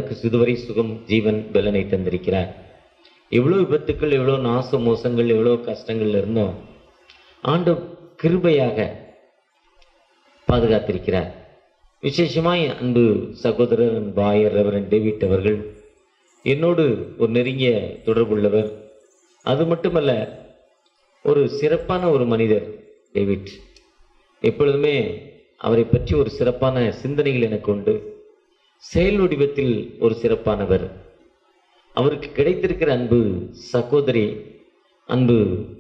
எனக்கு சுதுவரை சுகம் ஜீவன் பலனை தந்திருக்கிறார் எவ்வளோ விபத்துக்கள் எவ்வளோ நாச மோசங்கள் எவ்வளோ கஷ்டங்கள்ல இருந்தோம் ஆண்டு கிருபையாக பாதுகாத்திருக்கிறார் விசேஷமாய் அன்பு சகோதரர் பாயர் ரெவரன் டேவிட் அவர்கள் என்னோடு ஒரு நெருங்கிய தொடர்புள்ளவர் அது மட்டுமல்ல ஒரு சிறப்பான ஒரு மனிதர் டேவிட் எப்பொழுதுமே அவரை பற்றி ஒரு சிறப்பான சிந்தனைகள் எனக்கு உண்டு செயல் வடிவத்தில் ஒரு சிறப்பானவர் அவருக்கு கிடைத்திருக்கிற அன்பு சகோதரி அன்பு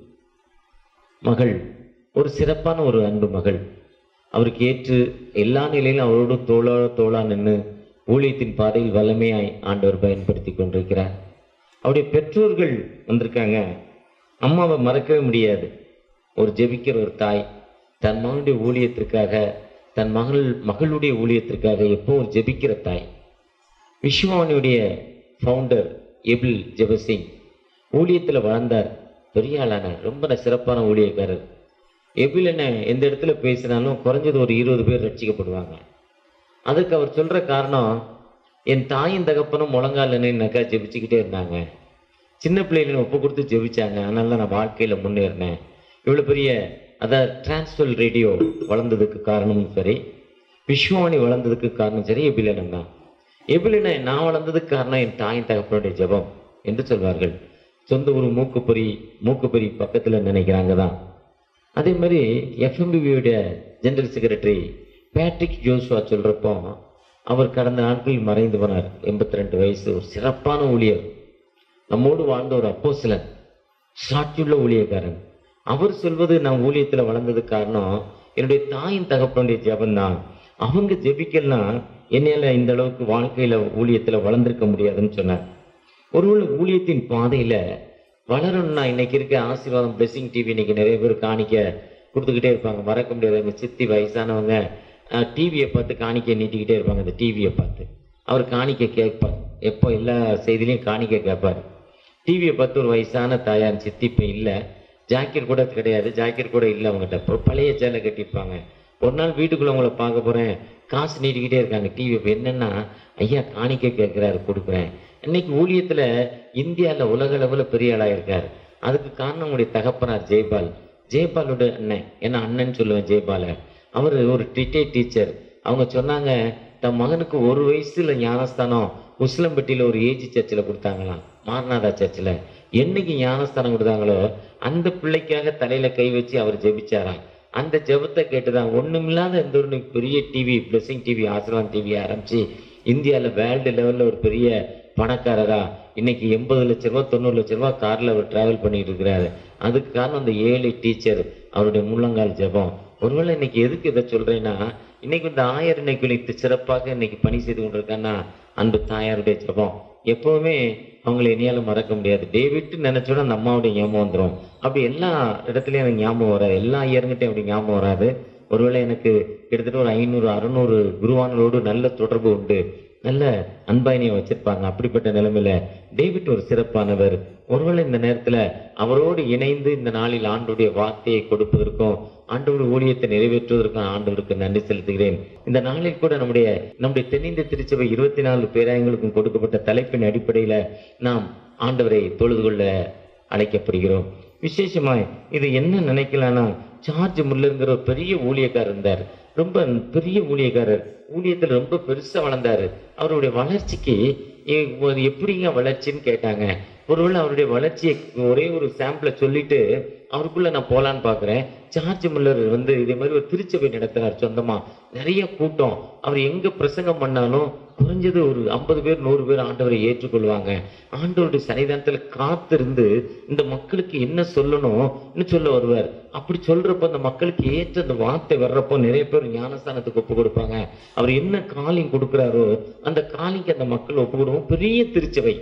மகள் ஒரு சிறப்பான ஒரு அன்பு மகள் அவருக்கு ஏற்று எல்லா நிலையிலும் அவரோடு தோளா தோளா நின்று ஊழியத்தின் பாதையில் வல்லமையாய் ஆண்டவர் பயன்படுத்தி கொண்டிருக்கிறார் அவருடைய பெற்றோர்கள் வந்திருக்காங்க அம்மாவை மறக்கவே முடியாது ஒரு ஜெபிக்கிற ஒரு தாய் தன் மகனுடைய ஊழியத்திற்காக தன் மகள் மகளுடைய ஊழியத்திற்காக எப்போ ஒரு ஜெபிக்கிற தாய் விஸ்வானியுடைய ஃபவுண்டர் எபில் ஜெபசிங் ஊழியத்தில் வளர்ந்தார் பெரிய ஆளானார் ரொம்ப சிறப்பான ஊழியக்காரர் எபில் என்ன எந்த இடத்துல பேசினாலும் குறைஞ்சது ஒரு இருபது பேர் ரட்சிக்கப்படுவாங்க அதுக்கு அவர் சொல்ற காரணம் என் தாயும் தகப்பனும் முழங்கால் நினைனாக்கா ஜெபிச்சுக்கிட்டே இருந்தாங்க சின்ன பிள்ளைகளை ஒப்பு கொடுத்து ஜெபிச்சாங்க அதனால தான் நான் வாழ்க்கையில் முன்னேறினேன் இவ்வளோ பெரிய அதாவது டிரான்ஸ்வல் ரேடியோ வளர்ந்ததுக்கு காரணமும் சரி விஸ்வானி வளர்ந்ததுக்கு காரணம் சரி எபிலனம் தான் எபிலனை நான் வளர்ந்ததுக்கு காரணம் என் தாயின் தகப்பனுடைய ஜெபம் என்று சொல்வார்கள் சொந்த ஊர் மூக்குப்பொறி மூக்குப்பொறி பக்கத்தில் நினைக்கிறாங்க தான் அதே மாதிரி எஃப்எம்பிபியுடைய ஜெனரல் செக்ரட்டரி பேட்ரிக் ஜோஸ்வா சொல்கிறப்போ அவர் கடந்த நாட்களில் மறைந்து போனார் எண்பத்தி ரெண்டு வயசு ஒரு சிறப்பான ஊழியர் நம்மோடு வாழ்ந்த ஒரு அப்போசிலன் சாட்சியுள்ள ஊழியக்காரன் அவர் சொல்வது நான் ஊழியத்தில் வளர்ந்தது காரணம் என்னுடைய தாயின் தகப்பனுடைய ஜெபம்தான் அவங்க ஜெபிக்கலனா என்னால் இந்த அளவுக்கு வாழ்க்கையில் ஊழியத்தில் வளர்ந்திருக்க முடியாதுன்னு சொன்னார் ஒருவேளை ஊழியத்தின் பாதையில் வளரணும்னா இன்னைக்கு இருக்க ஆசீர்வாதம் பிளெஸிங் டிவி இன்னைக்கு நிறைய பேர் காணிக்க கொடுத்துக்கிட்டே இருப்பாங்க மறக்க முடியாது எங்கள் சித்தி வயசானவங்க டிவியை பார்த்து காணிக்க நீட்டிக்கிட்டே இருப்பாங்க அந்த டிவியை பார்த்து அவர் காணிக்க கேட்பார் எப்போ எல்லா செய்திலையும் காணிக்க கேட்பார் டிவியை பார்த்து ஒரு வயசான தாயார் சித்தி இப்போ இல்லை ஜாக்கெட் கூட கிடையாது ஜாக்கெட் கூட இல்லை அவங்ககிட்ட இப்போ பழைய சேலை கட்டியிருப்பாங்க ஒரு நாள் வீட்டுக்குள்ள உங்களை பார்க்க போகிறேன் காசு நீட்டிக்கிட்டே இருக்காங்க டிவி இப்போ என்னன்னா ஐயா காணிக்க கேட்குறாரு கொடுக்குறேன் இன்னைக்கு ஊழியத்தில் இந்தியாவில் உலக அளவில் பெரிய ஆளாக இருக்கார் அதுக்கு காரணம் உங்களுடைய தகப்பனார் ஜெய்பால் ஜெய்பாலோட அண்ணன் ஏன்னா அண்ணன் சொல்லுவேன் ஜெய்பாலை அவர் ஒரு டிட்டே டீச்சர் அவங்க சொன்னாங்க தன் மகனுக்கு ஒரு வயசுல ஞானஸ்தானம் உஸ்லம்பட்டியில் ஒரு ஏஜி சர்ச்சில் கொடுத்தாங்களாம் மாரநாதா சர்ச்சில் என்னைக்கு ஞானஸ்தானம் கொடுத்தாங்களோ அந்த பிள்ளைக்காக தலையில கை வச்சு அவர் ஜெபிச்சாராம் அந்த ஜெபத்தை கேட்டுதான் ஒண்ணுமில்லாத இந்த ஒரு பெரிய டிவி பிளஸிங் டிவி ஆசிர்வான் டிவி ஆரம்பிச்சு இந்தியாவில் வேர்ல்டு லெவலில் ஒரு பெரிய பணக்காரரா இன்னைக்கு எண்பது லட்ச ரூபா தொண்ணூறு லட்ச ரூபா கார்ல அவர் டிராவல் பண்ணிட்டு இருக்கிறாரு அதுக்கு காரணம் அந்த ஏழை டீச்சர் அவருடைய முள்ளங்கால் ஜெபம் ஒருவேளை இன்னைக்கு எதுக்கு இதை சொல்றேன்னா இன்னைக்கு இந்த ஆயர் இன்னைக்கு இன்னைக்கு சிறப்பாக இன்னைக்கு பணி செய்து கொண்டிருக்கான்னா அன்பு தாயாருடைய ஜெபம் எப்பவுமே அவங்களை இனியால மறக்க முடியாது டேவிட் நினைச்சோட அந்த அம்மாவுடைய ஞாபகம் வந்துடும் அப்படி எல்லா இடத்துலயும் எனக்கு ஞாபகம் வராது எல்லா ஐயருங்கிட்டையும் அப்படி ஞாபகம் வராது ஒருவேளை எனக்கு கிட்டத்தட்ட ஒரு ஐநூறு அறுநூறு குருவானோடு நல்ல தொடர்பு உண்டு நல்ல அன்பாயினியை வச்சிருப்பாங்க அப்படிப்பட்ட நிலைமையில டேவிட் ஒரு சிறப்பானவர் ஒருவேளை இந்த நேரத்துல அவரோடு இணைந்து இந்த நாளில் ஆண்டுடைய வார்த்தையை கொடுப்பதற்கும் ஆண்டவர் ஊழியத்தை நிறைவேற்றுவதற்கும் ஆண்டவருக்கு நன்றி செலுத்துகிறேன் இந்த நாளில் கூட நம்முடைய நம்முடைய தென்னிந்திய திருச்சபை இருபத்தி நாலு பேராயங்களுக்கும் கொடுக்கப்பட்ட தலைப்பின் அடிப்படையில நாம் ஆண்டவரை தொழுது கொள்ள அழைக்கப்படுகிறோம் விசேஷமாய் இது என்ன நினைக்கலாம்னா ஜார்ஜ் முல்லருங்கிற ஒரு பெரிய ஊழியக்காரர் இருந்தார் ரொம்ப பெரிய ஊழியக்காரர் ஊழியத்தில் ரொம்ப பெருசா வளர்ந்தாரு அவருடைய வளர்ச்சிக்கு எ- ஒரு எப்படிங்க வளர்ச்சின்னு கேட்டாங்க ஒருவேளை அவருடைய வளர்ச்சியை ஒரே ஒரு சாம்பிளை சொல்லிட்டு அவருக்குள்ள நான் போலான்னு பார்க்குறேன் ஜார்ஜ் முல்லர் வந்து இதே மாதிரி ஒரு திருச்சபை நடத்தினார் சொந்தமா நிறைய கூட்டம் அவர் எங்க பிரசங்கம் பண்ணாலும் குறைஞ்சது ஒரு ஐம்பது பேர் நூறு பேர் ஆண்டவரை ஏற்றுக்கொள்வாங்க ஆண்டவருடைய சன்னிதானத்துல காத்திருந்து இந்த மக்களுக்கு என்ன சொல்லணும்னு சொல்ல வருவார் அப்படி சொல்றப்ப அந்த மக்களுக்கு ஏற்ற அந்த வார்த்தை வர்றப்போ நிறைய பேர் ஞானஸ்தானத்துக்கு ஒப்பு கொடுப்பாங்க அவர் என்ன காலிங் கொடுக்குறாரோ அந்த காலிங்க்கு அந்த மக்கள் ஒப்பு கொடுக்கும் பெரிய திருச்சபை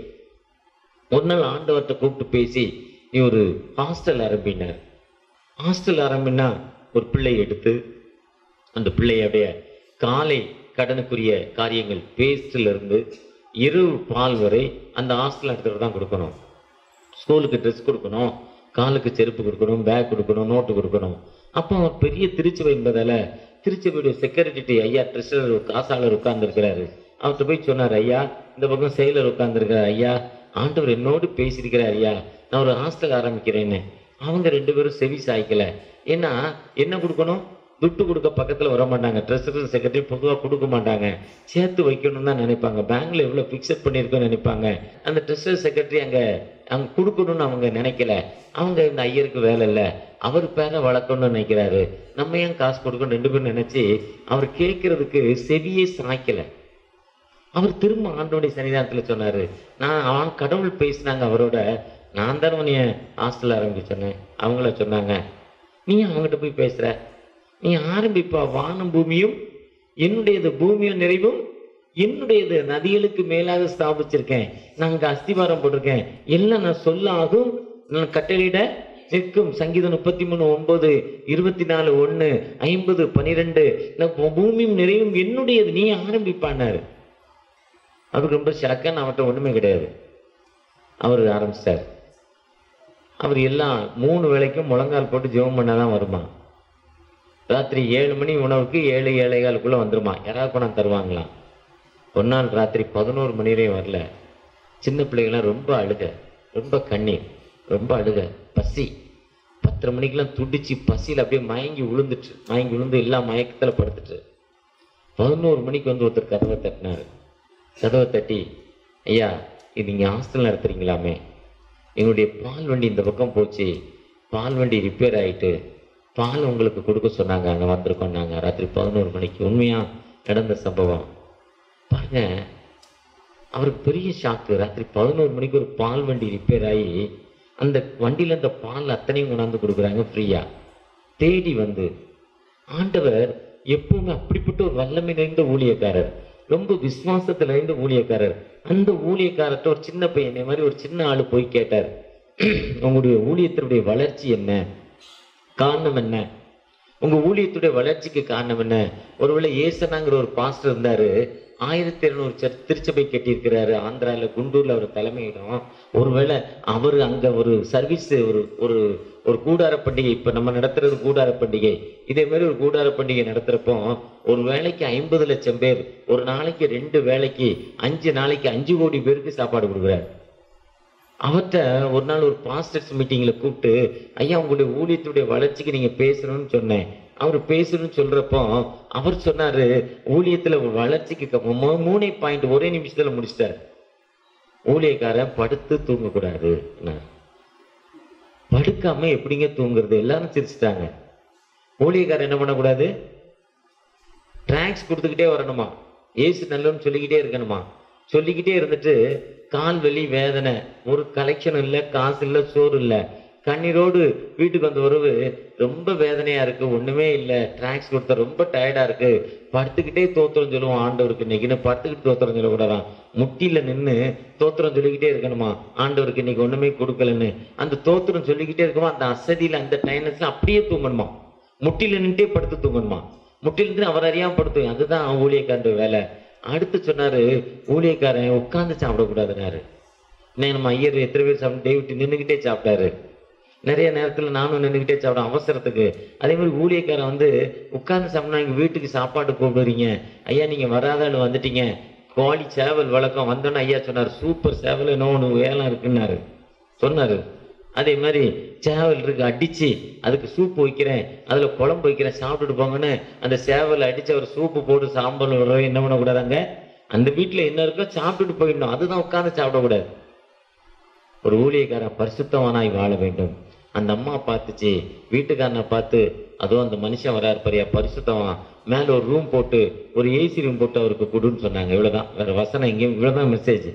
ஒரு நாள் ஆண்டவர்கிட்ட கூப்பிட்டு பேசி நீ ஒரு ஹாஸ்டல் ஆரம்பினார் ஹாஸ்டல் ஆரம்பினா ஒரு பிள்ளை எடுத்து அந்த பிள்ளையுடைய காலை கடனுக்குரிய காரியங்கள் பேஸ்ட்ல இருந்து இரவு பால் வரை அந்த ஹாஸ்டல் இடத்துல தான் கொடுக்கணும் ஸ்கூலுக்கு ட்ரெஸ் கொடுக்கணும் காலுக்கு செருப்பு கொடுக்கணும் பேக் கொடுக்கணும் நோட்டு கொடுக்கணும் அப்போ அவர் பெரிய திருச்சபை என்பதால திருச்சபையுடைய செக்யூரிட்டி ஐயா ட்ரெஷரர் காசாளர் உட்கார்ந்து இருக்கிறாரு அவர்கிட்ட போய் சொன்னார் ஐயா இந்த பக்கம் செயலர் உட்கார்ந்துருக்கிறார் ஐயா ஆண்டவர் என்னோடு பேசியிருக்கிறார் ஐயா நான் ஒரு ஹாஸ்டல் ஆரம்பிக்கிறேன்னு அவங்க ரெண்டு பேரும் செவி சாய்க்கல ஏன்னா என்ன கொடுக்கணும் துட்டு கொடுக்க பக்கத்துல வர மாட்டாங்க ட்ரெஸர் செக்ரட்டரி பொதுவாக கொடுக்க மாட்டாங்க சேர்த்து வைக்கணும்னு தான் நினைப்பாங்க பேங்க்ல எவ்வளவு ஃபிக்ஸட் பண்ணியிருக்கோன்னு நினைப்பாங்க அந்த ட்ரெஸர் செக்ரட்டரி அங்க அங்க கொடுக்கணும்னு அவங்க நினைக்கல அவங்க இந்த ஐயருக்கு வேலை இல்லை அவர் பேரை வளர்க்கணும்னு நினைக்கிறாரு நம்ம ஏன் காசு கொடுக்கணும் ரெண்டு பேரும் நினைச்சு அவர் கேட்கறதுக்கு செவியே சாய்க்கல அவர் திரும்ப ஆண்டோடைய சன்னிதானத்துல சொன்னாரு நான் அவன் கடவுள் பேசினாங்க அவரோட நான் தானே உன்னைய ஹாஸ்டல் ஆரம்பிக்க சொன்னேன் அவங்கள சொன்னாங்க நீ அவங்ககிட்ட போய் பேசுற நீ ஆரம்பிப்பா வானம் பூமியும் என்னுடையது பூமியும் நிறைவும் என்னுடையது நதிகளுக்கு மேலாக ஸ்தாபிச்சிருக்கேன் நான் அங்க அஸ்திவாரம் போட்டிருக்கேன் எல்லாம் நான் சொல்ல ஆகும் நான் கட்டளையிட நிற்கும் சங்கீதம் முப்பத்தி மூணு ஒன்பது இருபத்தி நாலு ஒண்ணு ஐம்பது பனிரெண்டு நான் பூமியும் நிறைவும் என்னுடையது நீ ஆரம்பிப்பானாரு அவருக்கு ரொம்ப ஷாக்கா நான் அவர்கிட்ட ஒண்ணுமே கிடையாது அவர் ஆரம்பிச்சிட்டார் அவர் எல்லாம் மூணு வேளைக்கும் முழங்கால் போட்டு ஜெபம் பண்ணாதான் வருமா ராத்திரி ஏழு மணி உணவுக்கு ஏழு ஏழைகாலுக்குள்ள வந்துருமா யாராவது கொண்டாந்து தருவாங்களாம் ஒரு நாள் ராத்திரி பதினோரு மணி வரையும் வரல சின்ன பிள்ளைகள்லாம் ரொம்ப அழுக ரொம்ப கண்ணீர் ரொம்ப அழுக பசி பத்தரை மணிக்கெல்லாம் துடிச்சு பசியில் அப்படியே மயங்கி விழுந்துட்டு மயங்கி விழுந்து எல்லாம் மயக்கத்தில் படுத்துட்டு பதினோரு மணிக்கு வந்து ஒருத்தர் கதவை தட்டினாரு கதவை தட்டி ஐயா இது நீங்கள் ஹாஸ்டல் நடத்துறீங்களாமே எங்களுடைய பால் வண்டி இந்த பக்கம் போச்சு பால் வண்டி ரிப்பேர் ஆயிட்டு பால் உங்களுக்கு கொடுக்க சொன்னாங்க அங்கே வந்திருக்கோம் நாங்கள் ராத்திரி பதினோரு மணிக்கு உண்மையா நடந்த சம்பவம் பாருங்க அவருக்கு பெரிய ஷாக்கு ராத்திரி பதினோரு மணிக்கு ஒரு பால் வண்டி ரிப்பேர் ஆகி அந்த வண்டியில இந்த பால் அத்தனையும் கொண்டாந்து கொடுக்குறாங்க ஃப்ரீயா தேடி வந்து ஆண்டவர் எப்பவுமே அப்படிப்பட்ட ஒரு வல்லமை நிறைந்த ஊழியக்காரர் ரொம்ப விசுவாசத்துல நிறைந்த ஊழியக்காரர் அந்த ஊழியக்காரர்கிட்ட ஒரு சின்ன பையனை மாதிரி ஒரு சின்ன ஆளு போய் கேட்டார் உங்களுடைய ஊழியத்தினுடைய வளர்ச்சி என்ன காரணம் என்ன உங்க ஊழியத்துடைய வளர்ச்சிக்கு காரணம் என்ன ஒருவேளை ஏசனாங்கிற ஒரு பாஸ்டர் இருந்தாரு ஆயிரத்தி இருநூறு சர்ச் திருச்சபை கட்டியிருக்கிறாரு ஆந்திரால குண்டூர்ல அவர் தலைமையிடம் ஒருவேளை அவர் அங்க ஒரு சர்வீஸ் ஒரு ஒரு ஒரு கூடார பண்டிகை இப்ப நம்ம நடத்துறது கூடார பண்டிகை இதே மாதிரி ஒரு கூடார பண்டிகை நடத்துறப்போ ஒரு வேலைக்கு ஐம்பது லட்சம் பேர் ஒரு நாளைக்கு ரெண்டு வேலைக்கு அஞ்சு நாளைக்கு அஞ்சு கோடி பேருக்கு சாப்பாடு கொடுக்குறாரு அவர்கிட்ட ஒரு நாள் ஒரு பாஸ்டர்ஸ் மீட்டிங்ல கூப்பிட்டு ஐயா உங்களுடைய ஊழியத்துடைய வளர்ச்சிக்கு நீங்க பேசணும்னு சொன்னேன் அவர் பேசணும்னு சொல்றப்போ அவர் சொன்னாரு ஊழியத்துல வளர்ச்சிக்கு க- மூ- மூணே பாயிண்ட் ஒரே நிமிஷத்துல முடிச்சிட்டாரு ஊழியக்காரன் படுத்து தூங்கக்கூடாது படுக்காம எப்படிங்க தூங்குறது எல்லாரும் சிரிச்சிட்டாங்க ஊழியக்காரன் என்ன பண்ணக்கூடாது ட்ராக்ஸ் கொடுத்துக்கிட்டே வரணுமா ஏசு நல்லோன்னு சொல்லிக்கிட்டே இருக்கணுமா சொல்லிக்கிட்டே இருந்துட்டு கால் வலி வேதனை ஒரு கலெக்ஷன் இல்லை காசு இல்லை சோறு இல்லை கண்ணீரோடு வீட்டுக்கு வந்த உறவு ரொம்ப வேதனையா இருக்கு ஒண்ணுமே இல்லை ட்ராக்ஸ் கொடுத்தா ரொம்ப டயர்டா இருக்கு படுத்துக்கிட்டே தோத்திரம் சொல்லுவோம் ஆண்டவருக்கு இன்னைக்குன்னு படுத்துக்கிட்டு தோத்திரம் சொல்லக்கூடாதான் முட்டியில நின்று தோத்திரம் சொல்லிக்கிட்டே இருக்கணுமா ஆண்டவருக்கு இன்னைக்கு ஒண்ணுமே கொடுக்கலன்னு அந்த தோத்திரம் சொல்லிக்கிட்டே இருக்குமா அந்த அசதியில அந்த டைனஸ்ல அப்படியே தூங்கணுமா முட்டில நின்றுட்டே படுத்து தூங்கணுமா முட்டில இருந்து அவர் அறியாம படுத்து அதுதான் ஊழியக்காரன் வேலை அடுத்து சொன்னாரு ஊழியக்காரன் உட்கார்ந்து சாப்பிடக்கூடாதுனாரு இன்னைக்கு நம்ம ஐயர் எத்தனை பேர் சாப்பிட்டு டேவிட் நின்றுக்கிட்டே சாப்பிட்டாரு நிறைய நேரத்துல நானும் நின்றுக்கிட்டே சாப்பிடும் அவசரத்துக்கு அதே மாதிரி ஊழியக்காரன் வந்து உட்கார்ந்து சாப்பிட்டா எங்க வீட்டுக்கு சாப்பாடு கூப்பிடுறீங்க ஐயா நீங்க வராதான்னு வந்துட்டீங்க கோழி சேவல் வழக்கம் வந்தோன்னே ஐயா சொன்னார் சூப்பர் சேவல் என்ன ஒன்று வேலை இருக்குன்னாரு சொன்னாரு அதே மாதிரி சேவல் இருக்கு அடிச்சு அதுக்கு சூப்பு வைக்கிறேன் அதுல குழம்பு வைக்கிறேன் சாப்பிட்டுட்டு போங்கன்னு அந்த சேவல் அடிச்சு அவர் சூப்பு போட்டு சாம்பார் விடுற என்ன பண்ணக்கூடாதாங்க அந்த வீட்டுல என்ன இருக்கோ சாப்பிட்டுட்டு போயிடணும் அதுதான் உட்கார்ந்து சாப்பிடக்கூடாது ஒரு ஊழியக்காரன் பரிசுத்தவனாய் வாழ வேண்டும் அந்த அம்மா பார்த்துச்சு வீட்டுக்காரனை பார்த்து அதுவும் அந்த மனுஷன் வராரு பாரியா பரிசுத்தவன் மேல ஒரு ரூம் போட்டு ஒரு ஏசி ரூம் போட்டு அவருக்கு கொடுன்னு சொன்னாங்க இவ்வளவுதான் வேற வசனம் எங்கேயும் இவ்வளவுதான் மெசேஜ்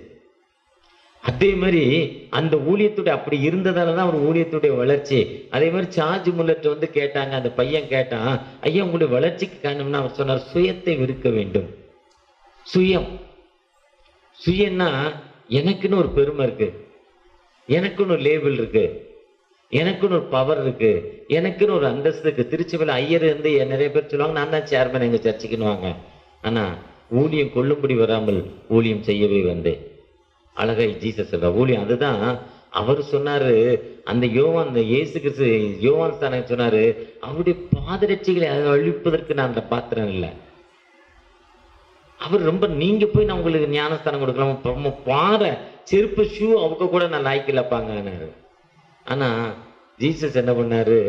அதே மாதிரி அந்த ஊழியத்துடைய அப்படி இருந்ததால தான் அவர் ஊழியத்துடைய வளர்ச்சி அதே மாதிரி சார்ஜ் முல்லட் வந்து கேட்டாங்க அந்த பையன் கேட்டான் ஐயா உங்களுடைய வளர்ச்சிக்கு காரணம்னா அவர் சொன்னார் சுயத்தை விற்க வேண்டும் சுயம் சுயம்னா எனக்குன்னு ஒரு பெருமை இருக்கு எனக்குன்னு ஒரு லேபிள் இருக்கு எனக்குன்னு ஒரு பவர் இருக்கு எனக்குன்னு ஒரு அந்தஸ்து இருக்கு திருச்சிவில் ஐயர் வந்து நிறைய பேர் சொல்லுவாங்க நான் தான் சேர்மன் எங்க சர்ச்சுக்குன்னு வாங்க ஆனா ஊழியம் கொள்ளும்படி வராமல் ஊழியம் செய்யவே வந்தேன் அழகா ஜீசஸ் சொல்ற ஊழியம் அதுதான் அவர் சொன்னாரு அந்த யோவான் அந்த இயேசு கிறிஸ்து யோவான் தானே சொன்னாரு அவருடைய பாதரட்சிகளை அழிப்பதற்கு நான் அந்த பாத்திரம் இல்லை அவர் ரொம்ப நீங்க போய் நான் உங்களுக்கு ஞானஸ்தானம் கொடுக்கலாம் ரொம்ப பாறை செருப்பு ஷூ அவங்க கூட நான் லாய்க்கலப்பாங்கன்னாரு ஆனா ஜீசஸ் என்ன பண்ணாரு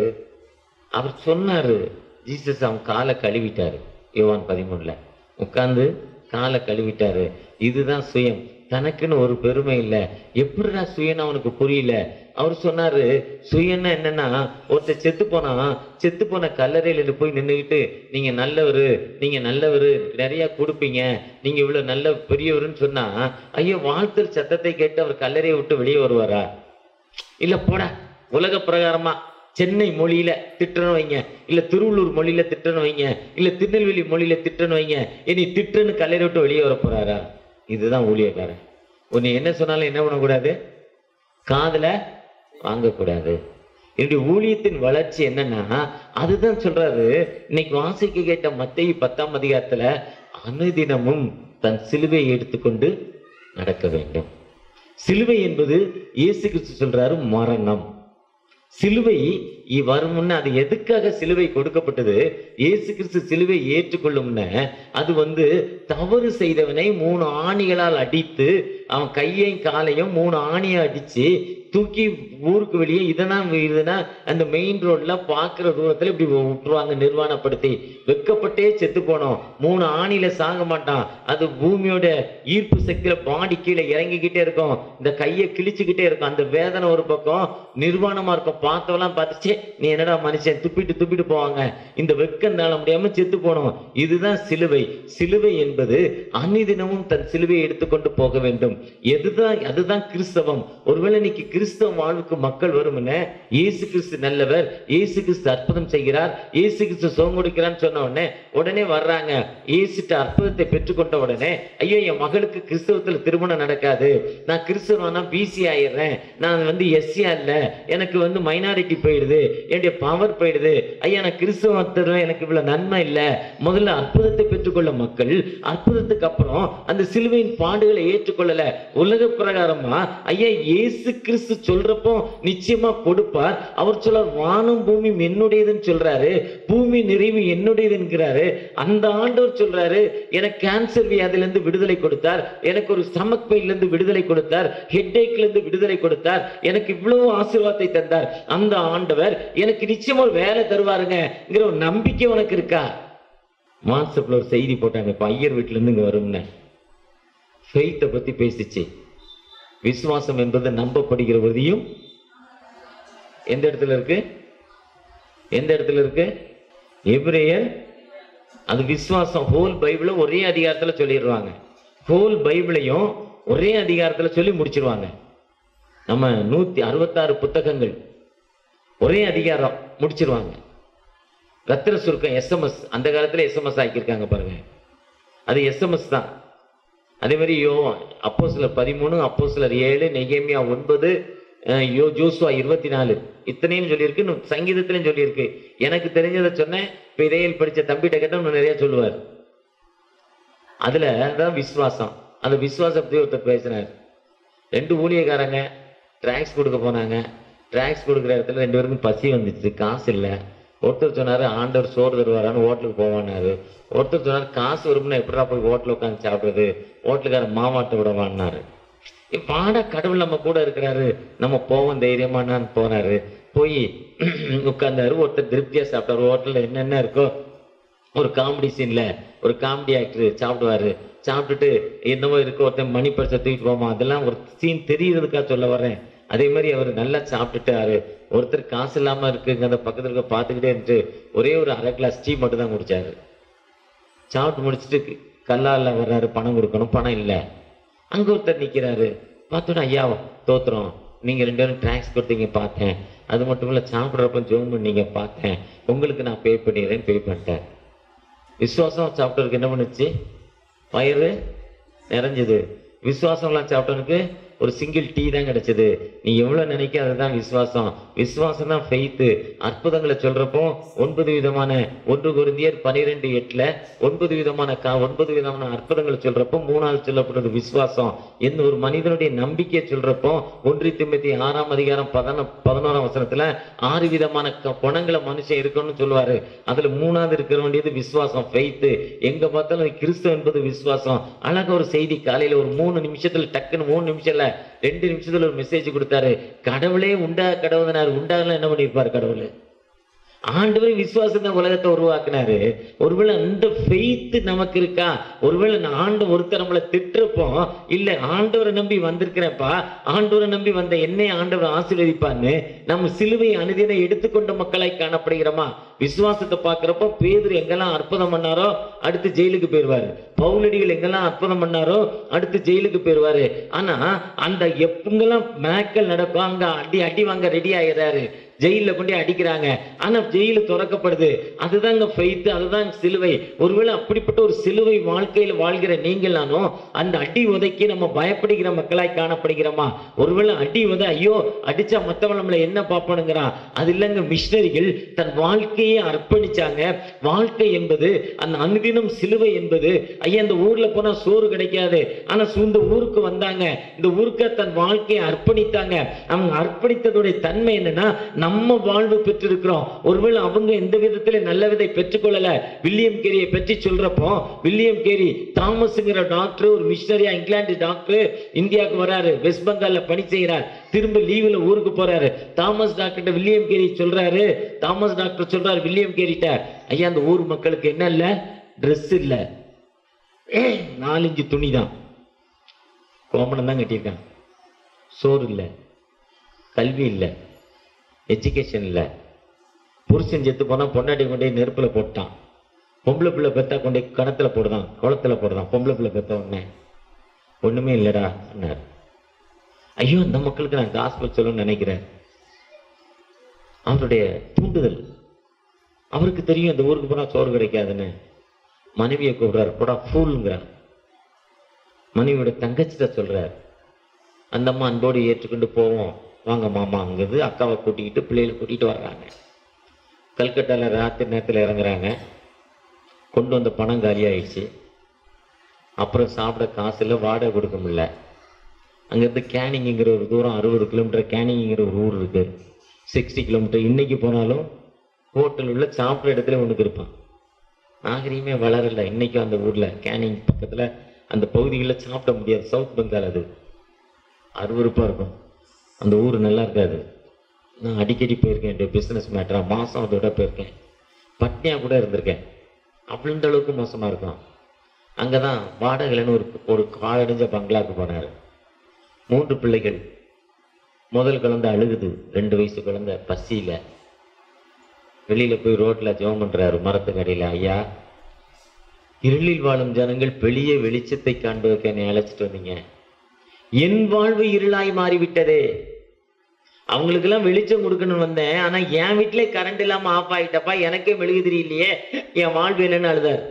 அவர் சொன்னாரு ஜீசஸ் அவன் காலை கழுவிட்டாரு யோவான் பதிமூணுல உட்கார்ந்து காலை கழுவிட்டாரு இதுதான் சுயம் தனக்குன்னு ஒரு பெருமை இல்லை எப்படிடா சுயன்னு அவனுக்கு புரியல அவர் சொன்னாரு சுயம்னா என்னன்னா ஒருத்தர் செத்து போனா செத்து போன கல்லறையில போய் நின்றுக்கிட்டு நீங்க நல்லவரு நீங்க நல்லவரு நிறைய கொடுப்பீங்க நீங்க இவ்வளவு நல்ல பெரியவருன்னு சொன்னா ஐயோ வாழ்த்தல் சத்தத்தை கேட்டு அவர் கல்லறையை விட்டு வெளியே வருவாரா இல்ல போடா உலக பிரகாரமா சென்னை மொழியில திட்டுறன்னு வைங்க இல்ல திருவள்ளூர் மொழியில திட்டுறன்னு வைங்க இல்ல திருநெல்வேலி மொழியில திட்டுறன்னு வைங்க இனி திட்டுன்னு கல்லறை விட்டு வெளியே வர போறாரா இதுதான் ஊழியக்காரன் உன்னை என்ன சொன்னாலும் என்ன பண்ணக்கூடாது காதுல வாங்கக்கூடாது என்னுடைய ஊழியத்தின் வளர்ச்சி என்னன்னா அதுதான் சொல்றாரு இன்னைக்கு வாசிக்க கேட்ட மத்திய பத்தாம் அதிகாரத்துல அனுதினமும் தன் சிலுவையை எடுத்துக்கொண்டு நடக்க வேண்டும் சிலுவை என்பது இயேசு கிறிஸ்து சொல்றாரு மரணம் சிலுவை இ- வரும் முன்ன அது எதுக்காக சிலுவை கொடுக்கப்பட்டது இயேசு கிறிஸ்து சிலுவை ஏற்றுக்கொள்ளும்ன அது வந்து தவறு செய்தவனை மூணு ஆணிகளால் அடித்து அவன் கையையும் காலையும் மூணு ஆணியை அடிச்சு தூக்கி ஊருக்கு வெளியே இதெல்லாம் இதுனா அந்த மெயின் ரோட்ல பாக்குற தூரத்துல இப்படி விட்டுருவாங்க நிர்வாணப்படுத்தி வெக்கப்பட்டே செத்து போனோம் மூணு ஆணில சாக மாட்டான் அது பூமியோட ஈர்ப்பு சக்தியில பாடி கீழே இறங்கிக்கிட்டே இருக்கும் இந்த கையை கிழிச்சுக்கிட்டே இருக்கும் அந்த வேதனை ஒரு பக்கம் நிர்வாணமா இருக்கும் பார்த்தவெல்லாம் பார்த்துச்சு நீ என்னடா மனுஷன் துப்பிட்டு துப்பிட்டு போவாங்க இந்த வெக்கம் தாழ முடியாம செத்து போனோம் இதுதான் சிலுவை சிலுவை என்பது அன்னிதினமும் தன் சிலுவையை எடுத்துக்கொண்டு போக வேண்டும் எதுதான் அதுதான் கிறிஸ்தவம் ஒருவேளை இன்னைக்கு கிறிஸ்தவ வாழ்வுக்கு மக்கள் வரும்னு இயேசு கிறிஸ்து நல்லவர் இயேசு கிறிஸ்து அற்புதம் செய்கிறார் இயேசு கிறிஸ்து சோகம் கொடுக்கிறான்னு சொன்ன உடனே உடனே வர்றாங்க இயேசுட்ட அற்புதத்தை பெற்றுக்கொண்ட உடனே ஐயோ என் மகளுக்கு கிறிஸ்தவத்துல திருமணம் நடக்காது நான் கிறிஸ்தவனா பிசி ஆயிடுறேன் நான் வந்து எஸ்சியா இல்ல எனக்கு வந்து மைனாரிட்டி போயிடுது என்னுடைய பவர் போயிடுது ஐயா நான் கிறிஸ்தவத்துல எனக்கு இவ்வளவு நன்மை இல்ல முதல்ல அற்புதத்தை பெற்றுக்கொள்ள மக்கள் அற்புதத்துக்கு அப்புறம் அந்த சிலுவையின் பாடுகளை ஏற்றுக்கொள்ளல உலக பிரகாரமா ஐயா இயேசு கிறிஸ்து சொல்றப்போ நிச்சயமா கொடுப்பார் அவர் சொல்றார் வானம் பூமி என்னுடையதுன்னு சொல்றாரு பூமி நிறைவு என்னுடையது என்கிறாரு அந்த ஆண்டவர் சொல்றாரு எனக்கு கேன்சர் வியாதியில இருந்து விடுதலை கொடுத்தார் எனக்கு ஒரு ஸ்டமக் பெயின்ல இருந்து விடுதலை கொடுத்தார் ஹெட்ஏக்ல இருந்து விடுதலை கொடுத்தார் எனக்கு இவ்வளவு ஆசீர்வாதத்தை தந்தார் அந்த ஆண்டவர் எனக்கு நிச்சயமா ஒரு வேலை தருவாருங்கிற ஒரு நம்பிக்கை உனக்கு இருக்கா வாட்ஸ்அப்ல ஒரு செய்தி போட்டாங்க இப்ப ஐயர் வீட்டுல இருந்து இங்க வரும்னு ஃபெய்த்தை பத்தி பேசிச்சு விசுவாசம் என்பது நம்பப்படுகிறவதையும் எந்த இடத்துல இருக்கு எந்த இடத்துல இருக்கு எபிரேயர் அது விசுவாசம் ஹோல் பைபிள ஒரே அதிகாரத்துல சொல்லிடுவாங்க ஹோல் பைபிளையும் ஒரே அதிகாரத்துல சொல்லி முடிச்சிருவாங்க நம்ம நூத்தி அறுபத்தாறு புத்தகங்கள் ஒரே அதிகாரம் முடிச்சிருவாங்க ரத்திர சுருக்கம் எஸ்எம்எஸ் அந்த காலத்துல எஸ்எம்எஸ் ஆக்கியிருக்காங்க பாருங்க அது எஸ்எம்எஸ் தான் அதே மாதிரி யோ அப்போ சிலர் பதிமூணு அப்போ சிலர் ஏழு நெகேமியா ஒன்பது அஹ் யோ ஜோசுவா இருபத்தி நாலு இத்தனையும் சொல்லியிருக்கு இன்னும் சங்கீதத்திலையும் சொல்லியிருக்கு எனக்கு தெரிஞ்சதை சொன்னேன் இப்போ இதையில் படிச்ச தம்பிகிட்ட கேட்டால் இன்னும் நிறைய சொல்லுவார் அதுல தான் விசுவாசம் அந்த விசுவாசத்தை ஒருத்தர் பேசினார் ரெண்டு ஊழியக்காரங்க டிராக்ஸ் கொடுக்க போனாங்க டிராக்ஸ் கொடுக்குற இடத்துல ரெண்டு பேருக்கும் பசி வந்துச்சு காசு இல்லை ஒருத்தர் சொன்னாரு ஆண்டவர் சோறு தருவாரான்னு ஹோட்டலுக்கு போவான்னாரு ஒருத்தர் சொன்னாரு காசு வரும்னா எப்படிடா போய் ஹோட்டலில் உட்காந்து சாப்பிடுறது ஹோட்டலுக்காரன் மாவாட்ட விடவான்னாரு பாடா கடவுள் நம்ம கூட இருக்கிறாரு நம்ம போவோம் தைரியமானான்னு போனாரு போய் உட்கார்ந்தாரு ஒருத்தர் திருப்தியா சாப்பிட்டாரு ஹோட்டல்ல என்னென்ன இருக்கோ ஒரு காமெடி சீன்ல ஒரு காமெடி ஆக்டர் சாப்பிடுவாரு சாப்பிட்டுட்டு என்னமோ இருக்க ஒருத்தன் மணி பரிசை தூக்கிட்டு போமா அதெல்லாம் ஒரு சீன் தெரியுறதுக்காக சொல்ல வரேன் அதே மாதிரி அவர் நல்லா சாப்பிட்டுட்டாரு ஒருத்தர் காசு இல்லாம இருக்குங்க அந்த பக்கத்துல இருக்க பார்த்துக்கிட்டே இருந்துட்டு ஒரே ஒரு அரை கிளாஸ் டீ மட்டும் தான் குடிச்சாரு சாப்பிட்டு முடிச்சுட்டு கல்லால வர்றாரு பணம் கொடுக்கணும் பணம் இல்லை அங்க ஒருத்தர் நிக்கிறாரு பார்த்தோன்னா ஐயா தோத்துறோம் நீங்க ரெண்டு பேரும் ட்ராக்ஸ் கொடுத்தீங்க பார்த்தேன் அது மட்டும் இல்ல சாப்பிட்றப்ப ஜோம் பண்ணீங்க பார்த்தேன் உங்களுக்கு நான் பே பண்ணிடுறேன் பே பண்ணிட்டேன் விசுவாசம் சாப்பிட்டவருக்கு என்ன பண்ணுச்சு வயிறு நிறைஞ்சது விசுவாசம்லாம் சாப்பிட்டவனுக்கு ஒரு சிங்கிள் டீ தான் கிடைச்சது நீ எவ்வளவு நினைக்க அதுதான் விசுவாசம் விசுவாசம் தான் ஃபெய்த்து அற்புதங்களை சொல்றப்போ ஒன்பது விதமான ஒன்று குருந்தியர் பனிரெண்டு எட்டுல ஒன்பது விதமான கா ஒன்பது விதமான அற்புதங்களை சொல்றப்போ மூணாவது சொல்லப்படுறது விசுவாசம் என்ன ஒரு மனிதனுடைய நம்பிக்கையை சொல்றப்போ ஒன்றி திம்பத்தி ஆறாம் அதிகாரம் பதினொ பதினோராம் வசனத்துல ஆறு விதமான க- குணங்களை மனுஷன் இருக்கணும்னு சொல்லுவாரு அதுல மூணாவது இருக்க வேண்டியது விசுவாசம் ஃபெய்த்து எங்க பார்த்தாலும் கிறிஸ்தவ என்பது விசுவாசம் அழகா ஒரு செய்தி காலையில ஒரு மூணு நிமிஷத்துல டக்குன்னு மூணு நிமிஷம் இல்ல ரெண்டு நிமிஷத்துல ஒரு மெசேஜ் கொடுத்தாரு கடவுளே உண்டா கடவுள்னாரு உண்டாகலாம் என்ன பண்ணிருப்பாரு கடவுள் ஆண்டவர் விசுவாசத்தை உலகத்தை உருவாக்குனாரு ஒருவேளை அந்த ஃபெய்த் நமக்கு இருக்கா ஒருவேளை நான் ஆண்டு ஒருத்தர் நம்மளை திட்டுறப்போ இல்ல ஆண்டவரை நம்பி வந்திருக்கிறேன்ப்பா ஆண்டவரை நம்பி வந்த என்னை ஆண்டவர் ஆசீர்வதிப்பான்னு நம்ம சிலுவை அனுதினை எடுத்துக்கொண்ட மக்களாய் காணப்படுகிறோமா விசுவாசத்தை பார்க்கிறப்போ பேதுரு எங்கெல்லாம் அற்புதம் பண்ணாரோ அடுத்து ஜெயிலுக்கு போயிருவாரு பவுலடிகள் எங்கெல்லாம் அற்புதம் பண்ணாரோ அடுத்து ஜெயிலுக்கு போயிருவாரு ஆனா அந்த எப்பங்கெல்லாம் மேக்கல் நடக்கும் அங்க அடி அடி வாங்க ரெடி ஆயிடுறாரு ஜெயில கொண்டு போய் அடிக்கிறாங்க ஆனா ஜெயிலு திறக்கப்படுது அதுதாங்க ஃபெய்த் அதுதான் சிலுவை ஒருவேளை அப்படிப்பட்ட ஒரு சிலுவை வாழ்க்கையில வாழ்கிற நீங்களானோ அந்த அடி உதைக்கு நம்ம பயப்படுகிற மக்களாய் காணப்படுகிறோமா ஒருவேளை அடி உதை ஐயோ அடிச்சா மத்தவன் நம்மளை என்ன பார்ப்பானுங்கிறான் அது இல்லைங்க மிஷினரிகள் தன் வாழ்க்கையை அர்ப்பணிச்சாங்க வாழ்க்கை என்பது அந்த அனுதினம் சிலுவை என்பது ஐயா இந்த ஊர்ல போனா சோறு கிடைக்காது ஆனா சு- இந்த ஊருக்கு வந்தாங்க இந்த ஊருக்கு தன் வாழ்க்கையை அர்ப்பணித்தாங்க அவங்க அர்ப்பணித்ததுடைய தன்மை என்னன்னா நம்ம வாழ்வு பெற்றிருக்கிறோம் ஒருவேளை அவங்க எந்த விதத்துல நல்ல விதை பெற்றுக்கொள்ளல வில்லியம் கேரியை பற்றி சொல்றப்போ வில்லியம் கேரி தாமஸ்ங்கிற டாக்டர் ஒரு மிஷனரியா இங்கிலாந்து டாக்டர் இந்தியாவுக்கு வராரு வெஸ்ட் பெங்கால்ல பணி செய்கிறார் திரும்ப லீவுல ஊருக்கு போறாரு தாமஸ் டாக்டர் வில்லியம் கேரி சொல்றாரு தாமஸ் டாக்டர் சொல்றாரு வில்லியம் கேரிட்ட ஐயா அந்த ஊர் மக்களுக்கு என்ன இல்ல ட்ரெஸ் இல்ல நாலஞ்சு துணி தான் கோமணம் தான் கட்டியிருக்கான் சோறு இல்லை கல்வி இல்லை எஜுகேஷன் இல்லை புருஷன் செத்து போனா பொண்டாட்டி கொண்டு போய் நெருப்புல போட்டான் பொம்பளை பிள்ளை பெத்தா கொண்டு போய் கிணத்துல போடுதான் குளத்துல போடுதான் பொம்பளை பிள்ளை பெத்த உடனே ஒண்ணுமே இல்லடா அண்ணார் ஐயோ அந்த மக்களுக்கு நான் காசு சொல்லணும்னு நினைக்கிறேன் அவருடைய தூண்டுதல் அவருக்கு தெரியும் இந்த ஊருக்கு போனா சோறு கிடைக்காதுன்னு மனைவியை கூப்பிடுறாரு போடா ஃபூலுங்கிறார் மனைவியோட தங்கச்சிட்ட சொல்றார் அந்த அம்மா அன்போடு ஏற்றுக்கொண்டு போவோம் வாங்க மாமாங்கிறது அக்காவை கூட்டிக்கிட்டு பிள்ளைகளை கூட்டிகிட்டு வர்றாங்க கல்கட்டாவில் ராத்திரி நேரத்தில் இறங்குறாங்க கொண்டு வந்த பணம் காலியாயிடுச்சு அப்புறம் சாப்பிட காசு இல்லை வாடகை கொடுக்க முடியல அங்கேருந்து கேனிங்கிற ஒரு தூரம் அறுபது கிலோமீட்டர் கேனிங்கிற ஒரு ஊர் இருக்கு சிக்ஸ்டி கிலோமீட்டர் இன்னைக்கு போனாலும் ஹோட்டல் உள்ள சாப்பிட்ற இடத்துல ஒன்றுக்கு இருப்பான் நாகரீகமே வளரல இன்னைக்கும் அந்த ஊர்ல கேனிங் பக்கத்துல அந்த பகுதிகளில் சாப்பிட முடியாது சவுத் பெங்கால் அது அருவருப்பா இருக்கும் அந்த ஊர் நல்லா இருக்காது நான் அடிக்கடி போயிருக்கேன் என்னுடைய பிஸ்னஸ் மேட்டரா மாசம் அதோட போயிருக்கேன் பட்னியா கூட இருந்திருக்கேன் அப்படின்ற அளவுக்கு மோசமா இருக்கும் அங்கதான் வாடகைன்னு ஒரு ஒரு காலடைஞ்ச பங்களாக்கு போனாரு மூன்று பிள்ளைகள் முதல் குழந்தை அழுகுது ரெண்டு வயசு குழந்தை பசியில வெளியில போய் ரோட்ல ஜெபம் பண்றாரு மரத்துக்கு அடியில ஐயா இருளில் வாழும் ஜனங்கள் வெளியே வெளிச்சத்தை காண்பதற்கு என்னை அழைச்சிட்டு வந்தீங்க என் வாழ்வு இருளாய் மாறிவிட்டதே அவங்களுக்கெல்லாம் வெளிச்சம் கொடுக்கணும்னு வந்தேன் ஆனா என் வீட்டிலே கரண்ட் இல்லாம ஆஃப் ஆயிட்டப்பா எனக்கே மெழுகு தெரியலையே என் வாழ்வு என்னன்னு அழுதார்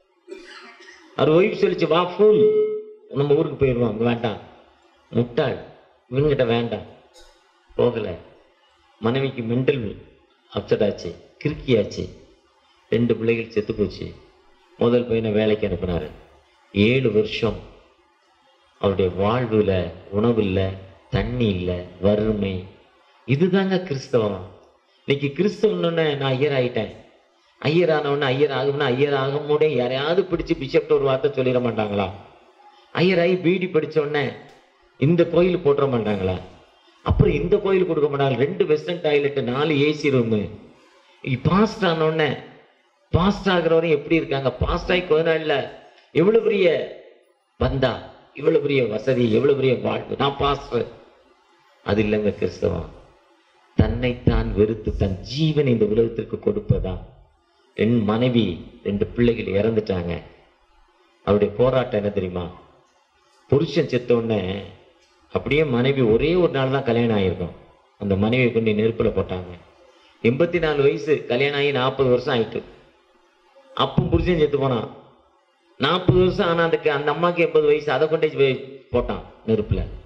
அவர் ஒய்ஃப் சொல்லிச்சு வா ஃபுல் நம்ம ஊருக்கு போயிடுவோம் அங்க வேண்டாம் முட்டாள் இவங்கிட்ட வேண்டாம் போகல மனைவிக்கு மென்டல் அப்செட் ஆச்சு கிறுக்கியாச்சு ரெண்டு பிள்ளைகள் செத்து போச்சு முதல் பையனை வேலைக்கு அனுப்புனாரு ஏழு வருஷம் அவருடைய வாழ்வுல உணவு இல்லை தண்ணி இல்லை வறுமை இதுதாங்க கிறிஸ்தவம் இன்னைக்கு கிறிஸ்தவன்னு நான் ஐயர் ஆயிட்டேன் ஐயர் ஆனவொன்னு ஐயர் ஆகும்னா ஐயர் ஆகும் போதே யாரையாவது பிடிச்சு பிஷப்ட ஒரு வார்த்தை சொல்லிட மாட்டாங்களா ஐயர் ஆகி பீடி படிச்ச உடனே இந்த கோயில் போட்டுற மாட்டாங்களா அப்புறம் இந்த கோயில் கொடுக்க மாட்டாங்க ரெண்டு வெஸ்டர்ன் டாய்லெட் நாலு ஏசி ரூமு பாஸ்ட் ஆனோடனே பாஸ்ட் ஆகிறவரையும் எப்படி இருக்காங்க பாஸ்ட் ஆகி கொஞ்ச நாள்ல எவ்வளவு பெரிய பந்தா இவ்வளவு பெரிய வசதி எவ்வளவு பெரிய வாழ்வு நான் பாஸ்டர் அது இல்லைங்க கிறிஸ்தவம் தன்னைத்தான் வெறுத்து தன் ஜீவனை இந்த உலகத்திற்கு கொடுப்பதா என் மனைவி ரெண்டு பிள்ளைகள் இறந்துட்டாங்க அவருடைய போராட்டம் என்ன தெரியுமா புருஷன் செத்த உடனே அப்படியே மனைவி ஒரே ஒரு நாள் தான் கல்யாணம் ஆயிருக்கும் அந்த மனைவியை கொண்டு நெருப்புல போட்டாங்க எண்பத்தி நாலு வயசு கல்யாணம் ஆகி நாற்பது வருஷம் ஆயிட்டு அப்பவும் புருஷன் செத்து போனான் நாற்பது வருஷம் ஆனா அதுக்கு அந்த அம்மாக்கு எண்பது வயசு அதை கொண்டு போய் போட்டான் நெருப்புல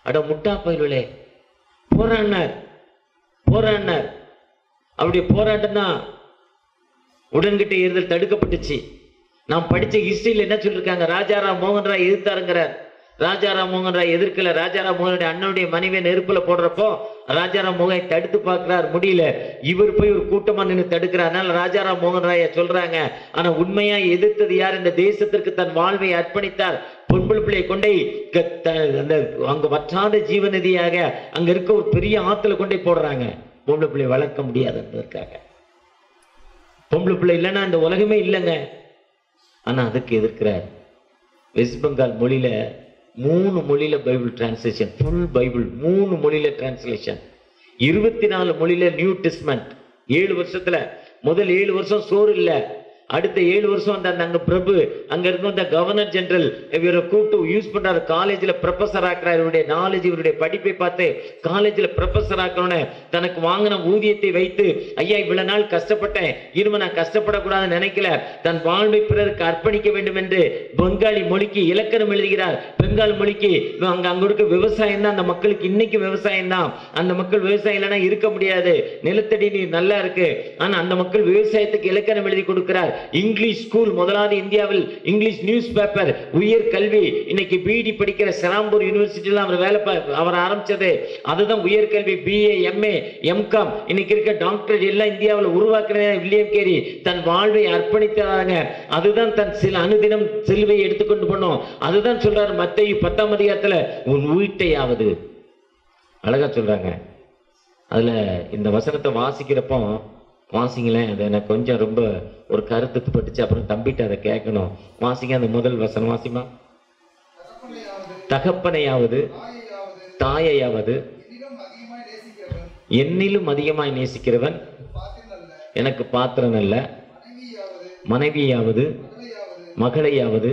அட முட்டா பயிர்களே போராடினார் போராடினார் அவருடைய போராட்டம் தான் உடன்கிட்ட ஏறுதல் தடுக்கப்பட்டுச்சு நாம் படிச்ச ஹிஸ்டரியில் என்ன சொல்லியிருக்காங்க ராஜாராம் மோகன் ராய் எதிர்த்தாருங்கிறார் ராஜாராம் மோகன் ராய் எதிர்க்கல ராஜாராம் மோகனுடைய அண்ணனுடைய மனைவியை நெருப்புல போடுறப்போ ராஜாராம் மோகனை தடுத்து பார்க்கிறார் முடியல இவர் போய் ஒரு கூட்டமா நின்று தடுக்கிறார் அதனால ராஜாராம் மோகன் ராய சொல்றாங்க ஆனா உண்மையா எதிர்த்தது யார் இந்த தேசத்திற்கு தன் வாழ்வை அர்ப்பணித்தார் பொன்புள் பிள்ளையை கொண்டே க- த- அந்த அங்க வற்றாத ஜீவநதியாக அங்க இருக்க ஒரு பெரிய ஆத்துல கொண்டே போடுறாங்க பொம்பளை பிள்ளையை வளர்க்க முடியாது என்பதற்காக பொம்பளை பிள்ளை இல்லைன்னா இந்த உலகமே இல்லைங்க ஆனா அதுக்கு எதிர்க்கிறார் வெஸ்ட் பெங்கால் மொழியில மூணு மொழியில பைபிள் டிரான்ஸ்லேஷன் ஃபுல் பைபிள் மூணு மொழியில டிரான்ஸ்லேஷன் இருபத்தி நாலு மொழியில நியூ டெஸ்ட்மெண்ட் ஏழு வருஷத்துல முதல் ஏழு வருஷம் சோறு இல்ல அடுத்த ஏழு வருஷம் அந்த அந்த அங்க பிரபு அங்க இருக்க அந்த கவர்னர் ஜெனரல் இவரை கூப்பிட்டு யூஸ் பண்றாரு காலேஜ்ல ப்ரொஃபசர் ஆக்குறாரு இவருடைய நாலேஜ் இவருடைய படிப்பை பார்த்து காலேஜ்ல ப்ரொஃபசர் ஆக்கணும்னு தனக்கு வாங்கின ஊதியத்தை வைத்து ஐயா இவ்வளவு நாள் கஷ்டப்பட்டேன் இனிமே நான் கஷ்டப்படக்கூடாதுன்னு நினைக்கல தன் வாழ்வை பிறருக்கு அர்ப்பணிக்க வேண்டும் என்று பெங்காலி மொழிக்கு இலக்கணம் எழுதுகிறார் பெங்கால் மொழிக்கு அங்க அங்க இருக்க விவசாயம் தான் அந்த மக்களுக்கு இன்னைக்கு விவசாயம் தான் அந்த மக்கள் விவசாயம் இல்லைன்னா இருக்க முடியாது நிலத்தடி நீர் நல்லா இருக்கு ஆனா அந்த மக்கள் விவசாயத்துக்கு இலக்கணம் எழுதி கொடுக்கிறார் இங்கிலீஷ் ஸ்கூல் முதலாவது இந்தியாவில் இங்கிலீஷ் நியூஸ் பேப்பர் உயர் கல்வி இன்னைக்கு பிடி படிக்கிற செராம்பூர் யூனிவர்சிட்டியில் அவர் வேலை பா- அவர் ஆரம்பிச்சது அதுதான் உயர்கல்வி பிஏ எம்ஏ எம்காம் இன்னைக்கு இருக்க டாக்டர் எல்லாம் இந்தியாவில் உருவாக்குறதே வில்லியம் கேரி தன் வாழ்வை அர்ப்பணித்தாங்க அதுதான் தன் சில அனுதினம் சிலுவை எடுத்துக்கொண்டு போனோம் அதுதான் சொல்றாரு மத்தேயு பத்தாம் அதிகாரத்துல உன் வீட்டையாவது அழகா சொல்றாங்க அதுல இந்த வசனத்தை வாசிக்கிறப்போ வாசிங்களேன் அது எனக்கு கொஞ்சம் ரொம்ப ஒரு கருத்து பட்டுச்சு அப்புறம் தம்பிட்டு அதை கேட்கணும் வாசிங்க அந்த முதல் வசனம் வாசிமா தகப்பனையாவது தாயையாவது என்னிலும் அதிகமாய் நேசிக்கிறவன் எனக்கு பாத்திரன் அல்ல மனைவியாவது மகளையாவது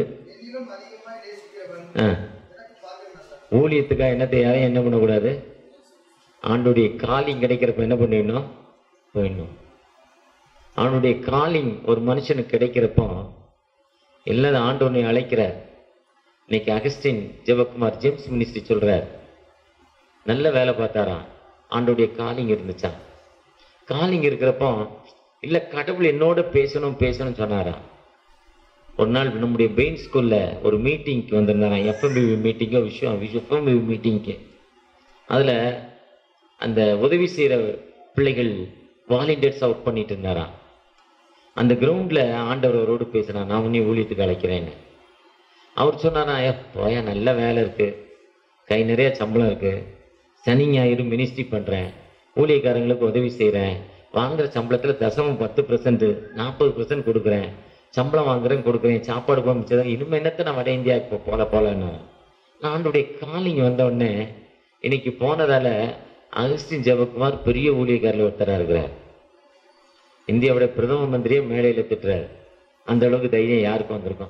ஆ, ஊழியத்துக்காக என்னத்தை யாரையும் என்ன பண்ணக்கூடாது ஆண்டுடைய காலிங் கிடைக்கிறப்ப என்ன பண்ணிடணும் போயிடணும் அவனுடைய காலிங் ஒரு மனுஷனுக்கு கிடைக்கிறப்போ எல்லாம் ஆண்டவனை அழைக்கிறார் இன்னைக்கு அகஸ்டின் ஜெபக்குமார் ஜேம்ஸ் மினிஸ்ட்ரி சொல்றார் நல்ல வேலை பார்த்தாராம் ஆண்டோடைய காலிங் இருந்துச்சாம் காலிங் இருக்கிறப்போ இல்ல கடவுள் என்னோட பேசணும் பேசணும் சொன்னாராம் ஒரு நாள் நம்முடைய பெயின் ஸ்கூல்ல ஒரு மீட்டிங்க்கு வந்திருந்தாராம் எஃப்எம்பிவி மீட்டிங்கோ விஷயம் எஃப்எம்பிவி மீட்டிங்க்கு அதுல அந்த உதவி செய்யற பிள்ளைகள் வாலண்டியர்ஸா ஒர்க் பண்ணிட்டு இருந்தாராம் அந்த கிரவுண்ட்ல ஆண்டவர் அவரோடு பேசினார் நான் உன்னை ஊழியத்துக்கு அழைக்கிறேன்னு அவர் சொன்னாரா "ஏ, போயா நல்ல வேலை இருக்கு கை நிறைய சம்பளம் இருக்கு சனி ஞாயிறு மினிஸ்ட்ரி பண்றேன் ஊழியக்காரங்களுக்கு உதவி செய்றேன் வாங்குற சம்பளத்துல தசமம் பத்து பர்சன்ட் நாற்பது பர்சன்ட் கொடுக்குறேன் சம்பளம் வாங்குறேன் கொடுக்குறேன் சாப்பாடு போக மிச்சதான் இனிமே என்னத்த நான் வட இந்தியாவுக்கு போல போலன்னு நான் ஆண்டுடைய காலிங் வந்த உடனே இன்னைக்கு போனதால அகஸ்டின் ஜெபக்குமார் பெரிய ஊழியக்காரில் ஒருத்தரா இருக்கிறார் இந்தியாவுடைய பிரதம மந்திரியே மேடையில திட்டுறாரு அந்த அளவுக்கு தைரியம் யாருக்கும் வந்திருக்கும்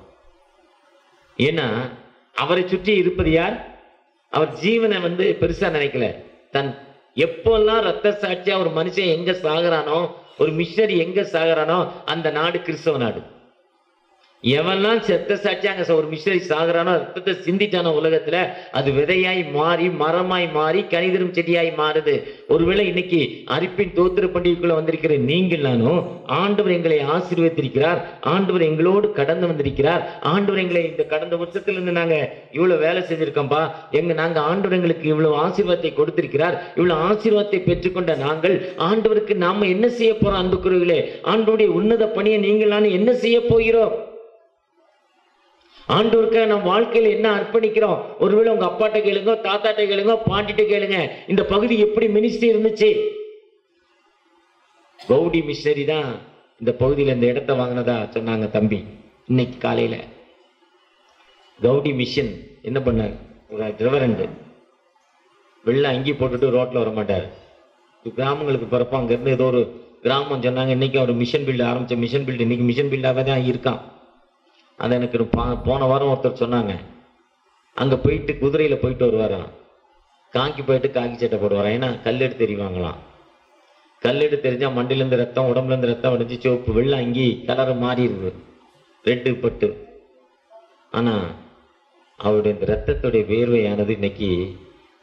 ஏன்னா அவரை சுற்றி இருப்பது யார் அவர் ஜீவனை வந்து பெருசா நினைக்கல தன் எப்போல்லாம் ரத்த சாட்சியா ஒரு மனுஷன் எங்க சாகுறானோ ஒரு மிஷனரி எங்க சாகுறானோ அந்த நாடு கிறிஸ்தவ நாடு எவன்லாம் செத்த சாட்சி அங்க ஒரு மிஷனரி சாகுறானோ ரத்தத்தை சிந்திட்டானோ உலகத்துல அது விதையாய் மாறி மரமாய் மாறி கனிதரும் செடியாய் மாறுது ஒருவேளை இன்னைக்கு அரிப்பின் தோத்திர பண்டிகைக்குள்ள வந்திருக்கிற நீங்கள் நானும் ஆண்டவர் எங்களை ஆசீர்வதித்திருக்கிறார் ஆண்டவர் எங்களோடு கடந்து வந்திருக்கிறார் ஆண்டவர் எங்களை இந்த கடந்த வருஷத்துல இருந்து நாங்க இவ்வளவு வேலை செஞ்சிருக்கோம்பா எங்க நாங்க ஆண்டவர் எங்களுக்கு இவ்வளவு ஆசீர்வாதத்தை கொடுத்திருக்கிறார் இவ்வளவு ஆசீர்வாதத்தை பெற்றுக்கொண்ட நாங்கள் ஆண்டவருக்கு நாம என்ன செய்ய போறோம் அன்புக்குறவுகளே ஆண்டவருடைய உன்னத பணியை நீங்கள் நானும் என்ன செய்ய போகிறோம் ஆண்டவருக்காக நம்ம வாழ்க்கையில என்ன அர்ப்பணிக்கிறோம் ஒருவேளை உங்க அப்பாட்ட கேளுங்க தாத்தாட்ட கேளுங்க பாட்டிட்ட கேளுங்க இந்த பகுதி எப்படி மினிஸ்ட்ரி இருந்துச்சு கௌடி மிஷனரி தான் இந்த பகுதியில இந்த இடத்த வாங்கினதா சொன்னாங்க தம்பி இன்னைக்கு காலையில கௌடி மிஷன் என்ன பண்ணார் ஒரு ரெவரண்டு வெள்ளை அங்கி போட்டுட்டு ரோட்ல வர மாட்டார் கிராமங்களுக்கு பிறப்போம் அங்கிருந்து ஏதோ ஒரு கிராமம் சொன்னாங்க இன்னைக்கு ஒரு மிஷன் பில்டு ஆரம்பிச்ச மிஷன் பில்டு இன்னைக்கு மிஷன் பில்டாவே தான் இருக்கான் அது எனக்கு ஒரு பா- போன வாரம் ஒருத்தர் சொன்னாங்க அங்க போயிட்டு குதிரையில போயிட்டு வருவாராம் காக்கி போயிட்டு காக்கி சட்டை போடுவாராம் ஏன்னா கல்லெடு தெரிவாங்களாம் கல்லெடு தெரிஞ்சா மண்டில இருந்து ரத்தம் உடம்புல இருந்து ரத்தம் உடைஞ்சு சிவப்பு வெள்ளை அங்கி கலர் மாறிடுது ரெட்டு பட்டு ஆனா அவருடைய இந்த ரத்தத்துடைய வேர்வையானது இன்னைக்கு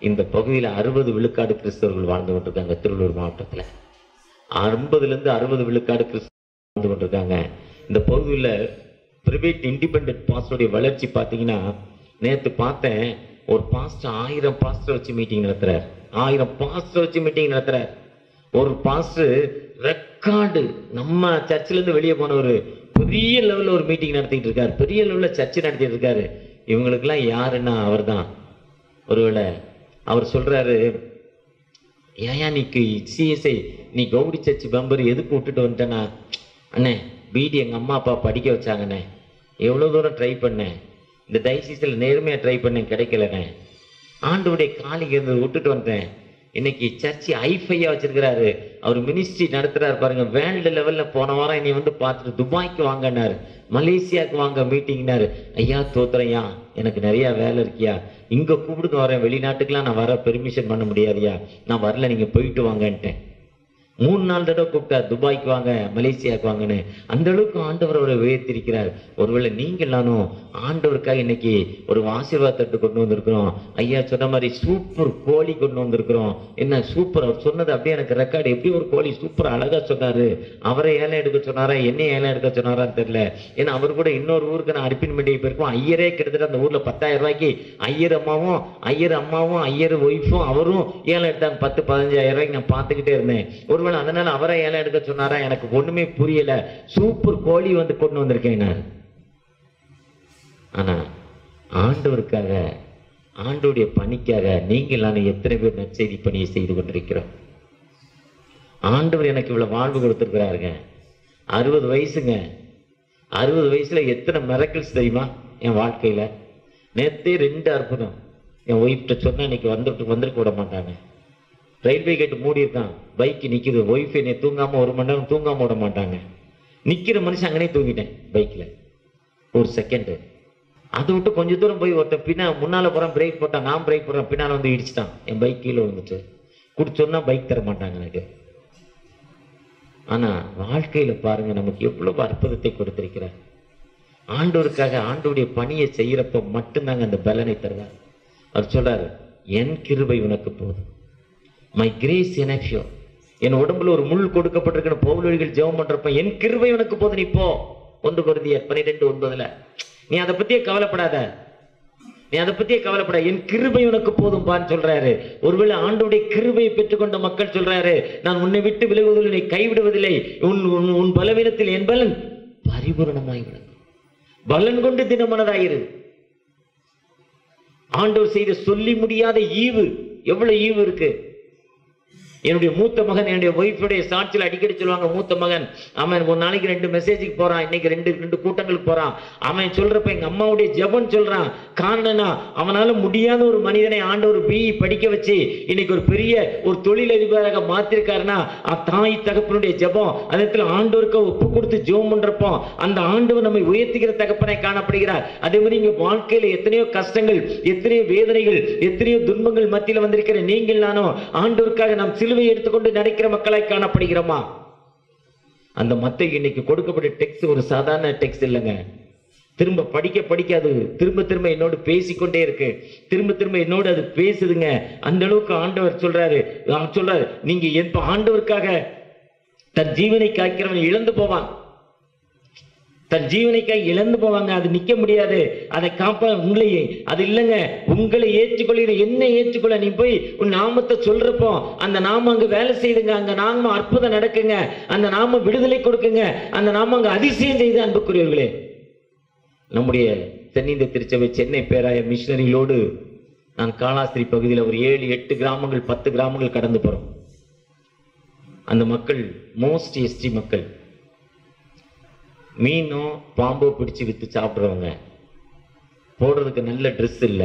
இந்த பகுதியில் அறுபது விழுக்காடு கிறிஸ்தவர்கள் வாழ்ந்து கொண்டிருக்காங்க திருவள்ளூர் மாவட்டத்தில் ஐம்பதுலேருந்து அறுபது விழுக்காடு கிறிஸ்தவர்கள் வாழ்ந்து கொண்டிருக்காங்க இந்த பகுதியில் பிரைவேட் இண்டிபெண்ட் பாஸ்டருடைய வளர்ச்சி பார்த்தீங்கன்னா நேற்று பார்த்தேன் ஒரு பாஸ்டர் ஆயிரம் பாஸ்டர் வச்சு மீட்டிங் நடத்துறார் ஆயிரம் பாஸ்டர் வச்சு மீட்டிங் நடத்துறார் ஒரு பாஸ்டர் ரெக்கார்டு நம்ம சர்ச்சில் இருந்து வெளியே போனவர் பெரிய லெவலில் ஒரு மீட்டிங் நடத்திட்டு இருக்காரு பெரிய லெவலில் சர்ச்சு நடத்திட்டு இருக்காரு இவங்களுக்கெல்லாம் யாருன்னா அவர்தான் ஒருவேளை அவர் சொல்றாரு ஏயா நீ சிஎஸ்ஐ நீ கௌரி சர்ச் மெம்பர் எதுக்கு விட்டுட்டு வந்துட்டேனா அண்ணே பிடி எங்கள் அம்மா அப்பா படிக்க வச்சாங்கண்ணே எவ்வளோ தூரம் ட்ரை பண்ணேன் இந்த டைசிஸில் நேர்மையாக ட்ரை பண்ணேன் கிடைக்கலண்ணே ஆண்டவுடைய காலிக்கு இருந்து விட்டுட்டு வந்துட்டேன் இன்னைக்கு சர்ச்சு ஐஃபையா வச்சிருக்கிறாரு அவர் மினிஸ்ட்ரி நடத்துறாரு பாருங்க வேர்ல்டு லெவல்ல போன வாரம் என்னை வந்து பார்த்துட்டு துபாய்க்கு வாங்கினாரு மலேசியாவுக்கு வாங்க மீட்டிங்னாரு ஐயா தோத்துறையா எனக்கு நிறைய வேலை இருக்கியா இங்க கூப்பிடுங்க வரேன் வெளிநாட்டுக்கெல்லாம் நான் வர பெர்மிஷன் பண்ண முடியாதுயா நான் வரல நீங்க போயிட்டு வாங்கன்ட்டேன் மூணு நாள் தடவை கூப்பிட்டார் துபாய்க்கு வாங்க மலேசியாவுக்கு வாங்கன்னு அந்த அளவுக்கு ஆண்டவர் அவரை உயர்த்திருக்கிறார் ஒருவேளை நீங்களானும் ஆண்டவருக்காக இன்னைக்கு ஒரு ஆசீர்வாதத்தை கொண்டு வந்திருக்கிறோம் ஐயா சொன்ன மாதிரி சூப்பர் கோழி கொண்டு வந்திருக்கிறோம் என்ன சூப்பர் அவர் சொன்னது அப்படியே எனக்கு ரெக்கார்டு எப்படி ஒரு கோழி சூப்பர் அழகா சொன்னாரு அவரை ஏலம் எடுக்க சொன்னாரா என்ன ஏலம் எடுக்க சொன்னாரான்னு தெரியல ஏன்னா அவர் கூட இன்னொரு ஊருக்கு நான் அனுப்பின வேண்டிய போயிருக்கோம் ஐயரே கிட்டத்தட்ட அந்த ஊர்ல பத்தாயிரம் ரூபாய்க்கு ஐயர் அம்மாவும் ஐயர் அம்மாவும் ஐயர் ஒய்ஃபும் அவரும் ஏலம் எடுத்தாங்க பத்து பதினஞ்சாயிரம் ரூபாய்க்கு நான் பார்த்துக்கிட்டே இருந்தேன் ஒருவேளை அதனால அவரை ஏலம் எடுக்க சொன்னாரா எனக்கு ஒண்ணுமே புரியல சூப்பர் கோழி வந்து கொண்டு வந்திருக்கேன் நான் ஆனா ஆண்டவருக்காக ஆண்டோடைய பணிக்காக நீங்கள் நான் எத்தனை பேர் நற்செய்தி பணியை செய்து கொண்டிருக்கிறோம் ஆண்டவர் எனக்கு இவ்வளவு வாழ்வு கொடுத்திருக்கிறாருங்க அறுபது வயசுங்க அறுபது வயசுல எத்தனை மிரக்கல்ஸ் தெரியுமா என் வாழ்க்கையில நேத்தே ரெண்டு அற்புதம் என் ஒய்ஃப்ட்ட சொன்னா இன்னைக்கு வந்துட்டு வந்திருக்க விட மாட்டாங்க ரயில்வே கேட் மூடி இருக்கான் பைக் நிக்குது ஒய்ஃப் என்னை தூங்காம ஒரு மணி நேரம் தூங்காம விட மாட்டாங்க நிக்கிற மனுஷன் அங்கனே தூங்கிட்டேன் பைக்ல ஒரு செகண்ட் அதை விட்டு கொஞ்ச தூரம் போய் ஒருத்தன் பின்னா முன்னால போறான் பிரேக் போட்டான் நான் பிரேக் போடுறேன் பின்னால வந்து இடிச்சிட்டான் என் பைக் கீழே விழுந்துட்டு குடிச்சோன்னா பைக் தர மாட்டாங்க எனக்கு ஆனா வாழ்க்கையில பாருங்க நமக்கு எவ்வளவு அற்புதத்தை கொடுத்திருக்கிறார் ஆண்டோருக்காக ஆண்டோடைய பணியை செய்யறப்ப மட்டும்தாங்க அந்த பலனை தருவார் அவர் சொல்றாரு என் கிருபை உனக்கு போதும் மை கிரேஸ் எனஃபியோ என் உடம்புல ஒரு முள் கொடுக்கப்பட்டிருக்கிற பௌலொழிகள் ஜெபம் பண்றப்ப என் கிருபை உனக்கு போதும் நீ போ ஒன்று குருதியர் பன்னிரெண்டு ஒன்பதுல நீ அதை பத்தியே கவலைப்படாத நீ அதை பத்தியே கவலைப்பட என் கிருபை உனக்கு போதும் பான்னு சொல்றாரு ஒருவேளை ஆண்டோடைய கிருபையை பெற்றுக்கொண்ட மக்கள் சொல்றாரு நான் உன்னை விட்டு விலகுவதில்லை உன்னை கைவிடுவதில்லை உன் உன் உன் பலவீனத்தில் என் பலன் பரிபூரணமாய் விளங்கும் பலன் கொண்டு தினமனதாயிரு ஆண்டவர் செய்த சொல்லி முடியாத ஈவு எவ்வளவு ஈவு இருக்கு என்னுடைய மூத்த மகன் என்னுடைய ஒய்ஃபுடைய சாட்சியில் அடிக்கடி சொல்லுவாங்க மூத்த மகன் அவன் ஒரு நாளைக்கு ரெண்டு மெசேஜுக்கு போறான் இன்னைக்கு ரெண்டு ரெண்டு கூட்டங்களுக்கு போறான் அவன் சொல்றப்ப எங்க அம்மாவுடைய ஜெபம் சொல்றான் காரணம்னா அவனால முடியாத ஒரு மனிதனை ஆண்டவர் பிஇ படிக்க வச்சு இன்னைக்கு ஒரு பெரிய ஒரு தொழிலதிபராக மாத்திருக்காருன்னா அ- தாய் தகப்பனுடைய ஜெபம் அதத்துல ஆண்டவருக்கு ஒப்பு கொடுத்து ஜெபம் பண்றப்போ அந்த ஆண்டவர் நம்மை உயர்த்துகிற தகப்பனை காணப்படுகிறார் அதே மாதிரி இங்க வாழ்க்கையில எத்தனையோ கஷ்டங்கள் எத்தனையோ வேதனைகள் எத்தனையோ துன்பங்கள் மத்தியில வந்திருக்கிற நீங்கள் நானும் ஆண்டவருக்காக நாம் சிலுவை எடுத்துக்கொண்டு நடக்கிற மக்களாய் காணப்படுகிறோமா அந்த மத்தை இன்னைக்கு கொடுக்கப்பட்ட டெக்ஸ்ட் ஒரு சாதாரண டெக்ஸ்ட் இல்லைங்க திரும்ப படிக்க படிக்க அது திரும்ப திரும்ப என்னோடு பேசிக்கொண்டே இருக்கு திரும்ப திரும்ப என்னோடு அது பேசுதுங்க அந்த அளவுக்கு ஆண்டவர் சொல்றாரு அவர் சொல்றாரு நீங்க எப்ப ஆண்டவருக்காக தன் ஜீவனை காய்க்கிறவன் இழந்து போவான் தன் ஜீவனைக்காய் இழந்து போவாங்க அது நிக்க முடியாது அதை காப்ப உங்களை அது இல்லைங்க உங்களை ஏற்றுக்கொள்கிற என்ன ஏற்றுக்கொள்ள நீ போய் உன் நாமத்தை சொல்றப்போ அந்த நாமம் அங்க வேலை செய்யுதுங்க அங்க நாம அற்புதம் நடக்குங்க அந்த நாம விடுதலை கொடுக்குங்க அந்த நாம அங்க அதிசயம் செய்து அன்புக்குரியவர்களே நம்முடைய தென்னிந்திய திருச்சபை சென்னை பேராய மிஷனரிகளோடு நான் காலாஸ்திரி பகுதியில் ஒரு ஏழு எட்டு கிராமங்கள் பத்து கிராமங்கள் கடந்து போறோம் அந்த மக்கள் மோஸ்ட் எஸ்டி மக்கள் மீனோ பாம்போ பிடிச்சு வித்து சாப்பிட்றவங்க போடுறதுக்கு நல்ல ட்ரெஸ் இல்லை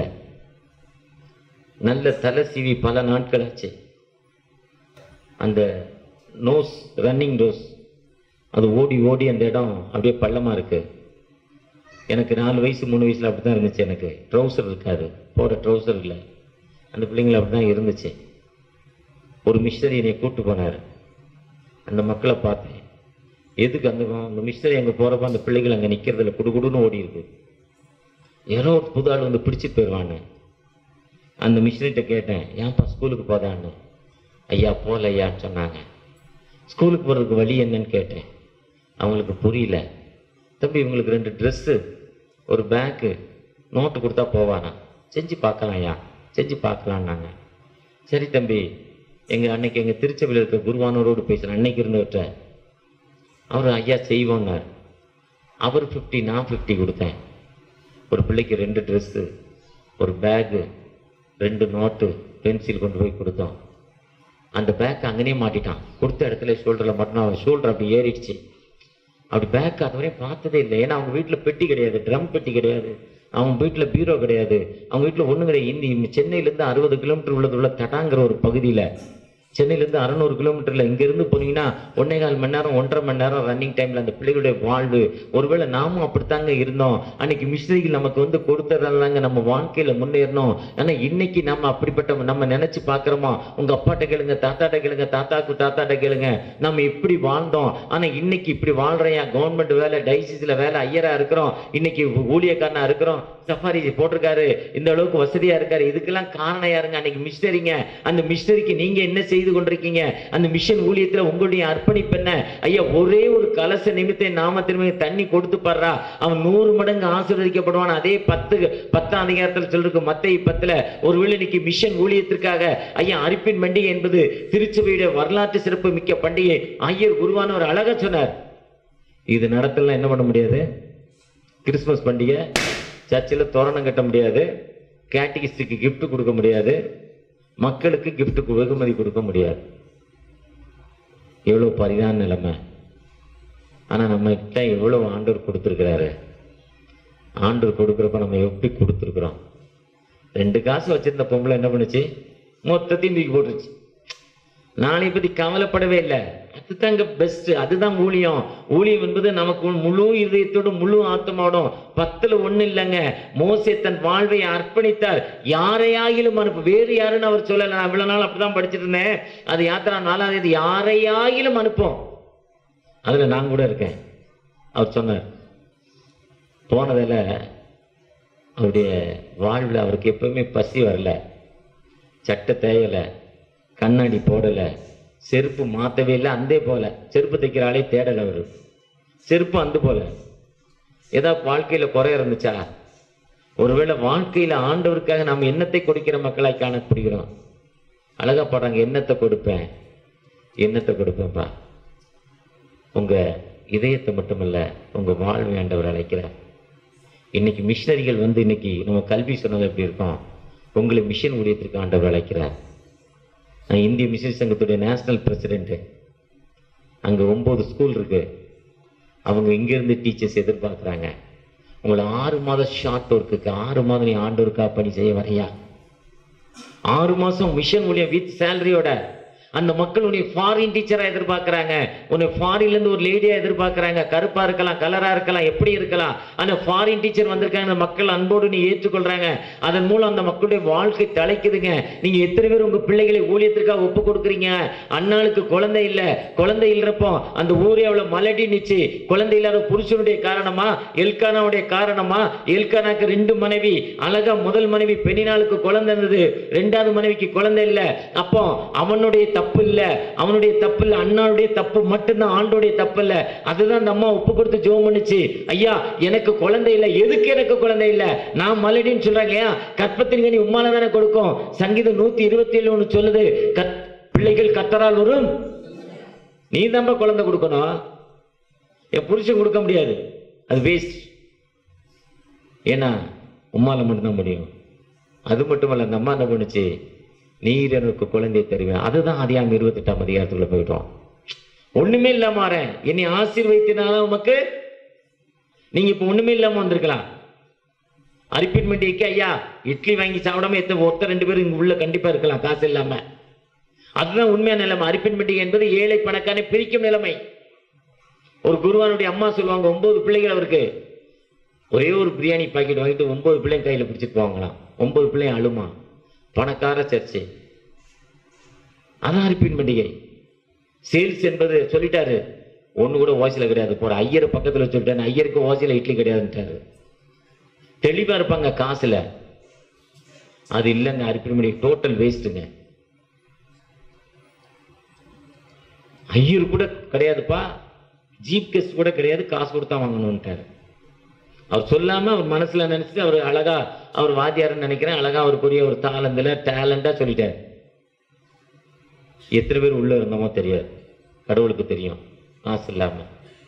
நல்ல தலை சீவி பல நாட்கள் ஆச்சு அந்த நோஸ் ரன்னிங் டோஸ் அது ஓடி ஓடி அந்த இடம் அப்படியே பள்ளமா இருக்கு எனக்கு நாலு வயசு மூணு வயசுல அப்படிதான் இருந்துச்சு எனக்கு ட்ரௌசர் இருக்காது போட ட்ரௌசர் இல்லை அந்த பிள்ளைங்கள அப்படிதான் இருந்துச்சு ஒரு மிஷனரி என்னை கூட்டு போனார் அந்த மக்களை பார்த்தேன் எதுக்கு அந்த அந்த மிஷனரி அங்கே போகிறப்ப அந்த பிள்ளைகள் அங்கே நிற்கிறதுல குடுகுடுன்னு ஓடி இருக்கு யாரோ ஒரு புது ஆள் வந்து பிடிச்சிட்டு போயிடுவாங்க அந்த மிஷினிட்ட கேட்டேன் ஏன்ப்பா ஸ்கூலுக்கு போதான்னு ஐயா போகல ஐயான்னு சொன்னாங்க ஸ்கூலுக்கு போகிறதுக்கு வழி என்னன்னு கேட்டேன் அவங்களுக்கு புரியல தம்பி இவங்களுக்கு ரெண்டு ட்ரெஸ்ஸு ஒரு பேக்கு நோட்டு கொடுத்தா போவானா செஞ்சு பார்க்கலாம் ஐயா செஞ்சு பார்க்கலான்னாங்க சரி தம்பி எங்கள் அன்னைக்கு எங்கள் திருச்சபையில் இருக்க குருவானோரோடு பேசுகிறேன் அன்னைக்கு இருந்தவர்கிட்ட அவர் ஐயா செய்வோன்னார் அவர் ஃபிஃப்டி நான் ஃபிஃப்டி கொடுத்தேன் ஒரு பிள்ளைக்கு ரெண்டு ட்ரெஸ்ஸு ஒரு பேகு ரெண்டு நோட்டு பென்சில் கொண்டு போய் கொடுத்தோம் அந்த பேக் அங்கனே மாட்டிட்டான் கொடுத்த இடத்துல ஷோல்டரில் மட்டும் அவன் ஷோல்டர் அப்படி ஏறிடுச்சு அப்படி பேக் அது வரையும் பார்த்ததே இல்லை ஏன்னா அவங்க வீட்டில் பெட்டி கிடையாது ட்ரம் பெட்டி கிடையாது அவங்க வீட்டில் பீரோ கிடையாது அவங்க வீட்டில் ஒன்றும் கிடையாது இந்த சென்னையிலேருந்து அறுபது கிலோமீட்டர் உள்ளது உள்ள தடாங்கிற ஒரு பகுதியில் சென்னையிலேருந்து அறநூறு கிலோமீட்டரில் இங்கேருந்து போனீங்கன்னா ஒன்னே கால் மணி நேரம் ஒன்றரை மணி நேரம் ரன்னிங் டைமில் அந்த பிள்ளைகளுடைய வாழ்வு ஒருவேளை நாமும் அப்படித்தாங்க இருந்தோம் அன்னைக்கு மிஸ்ரிகள் நமக்கு வந்து கொடுத்ததாங்க நம்ம வாழ்க்கையில் முன்னேறணும் ஆனால் இன்னைக்கு நம்ம அப்படிப்பட்ட நம்ம நினச்சி பார்க்குறோமா உங்கள் அப்பாட்ட கேளுங்க தாத்தாட்ட கேளுங்க தாத்தாக்கு தாத்தாட்ட கேளுங்க நம்ம இப்படி வாழ்ந்தோம் ஆனால் இன்னைக்கு இப்படி வாழ்றையா கவர்மெண்ட் வேலை டைசிஸில் வேலை ஐயரா இருக்கிறோம் இன்னைக்கு ஊழியக்காரனா இருக்கிறோம் சஃபாரி போட்டிருக்காரு இந்த அளவுக்கு வசதியா இருக்காரு இதுக்கெல்லாம் காரணம் யாருங்க அன்னைக்கு மிஷனரிங்க அந்த மிஷனரிக்கு நீங்க என்ன செய்து கொண்டிருக்கீங்க அந்த மிஷன் ஊழியத்துல உங்களுடைய அர்ப்பணிப்பு என்ன ஐயா ஒரே ஒரு கலச நிமித்த நாம திரும்ப தண்ணி கொடுத்து பாடுறா அவன் நூறு மடங்கு ஆசீர்வதிக்கப்படுவான் அதே பத்து பத்தாம் அதிகாரத்தில் சொல்லிருக்கு மத்திய பத்துல ஒருவேளை இன்னைக்கு மிஷன் ஊழியத்திற்காக ஐயா அரிப்பின் பண்டிகை என்பது திருச்சபையுடைய வரலாற்று சிறப்பு மிக்க பண்டிகை ஐயர் குருவானவர் அழகா சொன்னார் இது நடத்தலாம் என்ன பண்ண முடியாது கிறிஸ்மஸ் பண்டிகை சர்ச்சில் தோரணம் கட்ட முடியாது கேட்டகிஸ்டுக்கு gift கொடுக்க முடியாது மக்களுக்கு gift கு- வெகுமதி கொடுக்க முடியாது எவ்வளோ பரிதான நிலைமை ஆனால் நம்ம கிட்ட எவ்வளோ ஆண்டவர் கொடுத்துருக்கிறாரு ஆண்டவர் கொடுக்குறப்ப நம்ம எப்படி கொடுத்துருக்குறோம் ரெண்டு காசு வச்சிருந்த பொம்பளை என்ன பண்ணுச்சு மொத்தத்தையும் தூக்கி போட்டுருச்சு நாளை பத்தி கவலைப்படவே இல்லை அதுதாங்க பெஸ்ட் அதுதான் ஊழியம் ஊழியம் என்பது நமக்கு முழு இதயத்தோடு முழு ஆத்மாவோடும் பத்துல ஒண்ணு இல்லைங்க மோசே தன் வாழ்வை அர்ப்பணித்தார் யாரையாகிலும் அனுப்பு வேறு யாருன்னு அவர் சொல்லல நான் இவ்வளவு நாள் அப்படிதான் படிச்சிட்டு இருந்தேன் அது யாத்திரா நாலாம் தேதி யாரையாகிலும் அனுப்போம் அதுல நான் கூட இருக்கேன் அவர் சொன்னார் போனதில் அவருடைய வாழ்வில் அவருக்கு எப்பவுமே பசி வரல சட்டை தேயலை கண்ணாடி போடலை செருப்பு மாற்றவே இல்லை அந்தே போல செருப்பு தைக்கிற ஆளே தேடலை அவர் செருப்பு அந்த போல ஏதாவது வாழ்க்கையில் குறை இருந்துச்சா ஒருவேளை வாழ்க்கையில் ஆண்டவருக்காக நாம் எண்ணத்தை கொடுக்கிற மக்களாய் காணப்படுகிறோம் அழகா பாடுறாங்க எண்ணத்தை கொடுப்பேன் எண்ணத்தை கொடுப்பேன்ப்பா உங்க இதயத்தை மட்டுமல்ல உங்க வாழ்வை ஆண்டவர் அழைக்கிறார் இன்னைக்கு மிஷினரிகள் வந்து இன்னைக்கு நம்ம கல்வி சொன்னது எப்படி இருக்கும் உங்களை மிஷன் ஊழியத்திற்கு ஆண்டவர் அழைக்கிறார் நான் இந்திய மிஷன் சங்கத்துடைய நேஷனல் பிரசிடென்ட்டு அங்கே ஒம்பது ஸ்கூல் இருக்கு அவங்க இங்கேருந்து டீச்சர்ஸ் எதிர்பார்க்குறாங்க உங்களை ஆறு மாதம் ஷார்ட் ஒர்க்குக்கு ஆறு மாதம் நீ ஆண்டோருக்கா பணி செய்ய வரையா ஆறு மாதம் மிஷன் ஊழியம் வித் சேலரியோட அந்த மக்கள் உன்னை ஃபாரின் டீச்சராக எதிர்பார்க்குறாங்க உன்னை ஃபாரின்லேருந்து ஒரு லேடியாக எதிர்பார்க்குறாங்க கருப்பாக இருக்கலாம் கலராக இருக்கலாம் எப்படி இருக்கலாம் ஆனால் ஃபாரின் டீச்சர் வந்திருக்காங்க அந்த மக்கள் அன்போடு நீ ஏற்றுக்கொள்கிறாங்க அதன் மூலம் அந்த மக்களுடைய வாழ்க்கை தலைக்குதுங்க நீங்கள் எத்தனை பேர் உங்கள் பிள்ளைகளை ஊழியத்திற்காக ஒப்பு கொடுக்குறீங்க அண்ணாளுக்கு குழந்தை இல்லை குழந்தை இல்லறப்போ அந்த ஊரே அவ்வளோ மலடி நிச்சு குழந்தை இல்லாத புருஷனுடைய காரணமா எல்கானாவுடைய காரணமா எல்கானாக்கு ரெண்டு மனைவி அழகா முதல் மனைவி பெண்ணினாளுக்கு குழந்தை இருந்தது ரெண்டாவது மனைவிக்கு குழந்தை இல்லை அப்போ அவனுடைய தப்பு இல்லை அவனுடைய தப்பு இல்லை அண்ணாவுடைய தப்பு மட்டும்தான் ஆண்டோடைய தப்பு இல்லை அதுதான் அந்த அம்மா ஒப்பு கொடுத்து ஜெபம் பண்ணுச்சு ஐயா எனக்கு குழந்தை இல்லை எதுக்கு எனக்கு குழந்தை இல்லை நான் மலடின்னு சொல்றாங்க ஏன் கற்பத்தின் கனி உம்மால தானே கொடுக்கும் சங்கீதம் நூத்தி இருபத்தி ஏழு ஒன்று சொல்லுது கத் பிள்ளைகள் கத்தரால் வரும் நீ தான்ப்பா குழந்தை கொடுக்கணும் என் புருஷன் கொடுக்க முடியாது அது வேஸ்ட் ஏன்னா உம்மால மட்டும்தான் முடியும் அது மட்டுமல்ல அந்த அம்மா என்ன பண்ணுச்சு நீர் எனக்கு குழந்தையை தருவேன் அதுதான் அதிகாரம் இருபத்தெட்டாம் அதிகாரத்துக்குள்ள போயிட்டோம் ஒண்ணுமே இல்லாம வரேன் என்னை ஆசீர்வதித்தனால உமக்கு நீங்க இப்ப ஒண்ணுமே இல்லாம வந்திருக்கலாம் அரிப்பின் மண்டிகைக்கு ஐயா இட்லி வாங்கி சாப்பிடாம எத்தனை ஒருத்தர் ரெண்டு பேரும் இங்க உள்ள கண்டிப்பா இருக்கலாம் காசு இல்லாம அதுதான் உண்மையான நிலைமை அரிப்பின் மண்டிகை என்பது ஏழை பணக்கான பிரிக்கும் நிலைமை ஒரு குருவானுடைய அம்மா சொல்லுவாங்க ஒன்பது பிள்ளைகள் அவருக்கு ஒரே ஒரு பிரியாணி பாக்கெட் வாங்கிட்டு ஒன்பது பிள்ளைங்க கையில் பிடிச்சிட்டு போவாங்களாம் ஒன்பது பிள்ளைங்க அழுமா பணக்கார சர்ச்சை அதான் அரிப்பின் பண்டிகை சேல்ஸ் என்பது சொல்லிட்டாரு ஒண்ணு கூட ஓசில கிடையாது போற ஐயர் பக்கத்துல சொல்லிட்டாரு ஐயருக்கு ஓசில இட்லி கிடையாதுன்ட்டாரு தெளிவா இருப்பாங்க காசுல அது இல்லைங்க அர்ப்பணி டோட்டல் வேஸ்ட்டுங்க ஐயர் கூட கிடையாதுப்பா ஜீப் கெஸ்ட் கூட கிடையாது காசு கொடுத்தா வாங்கணும்ட்டாரு அவர் சொல்லாம அவர் மனசுல நினைச்சிட்டு அவர் அழகா அவர் வாத்தியார்னு நினைக்கிறேன் அழகா அவருக்குரிய ஒரு தாளந்துல டேலண்டா சொல்லிட்டார் எத்தனை பேர் உள்ள இருந்தோமோ தெரியாது கடவுளுக்கு தெரியும் காசு இல்லாம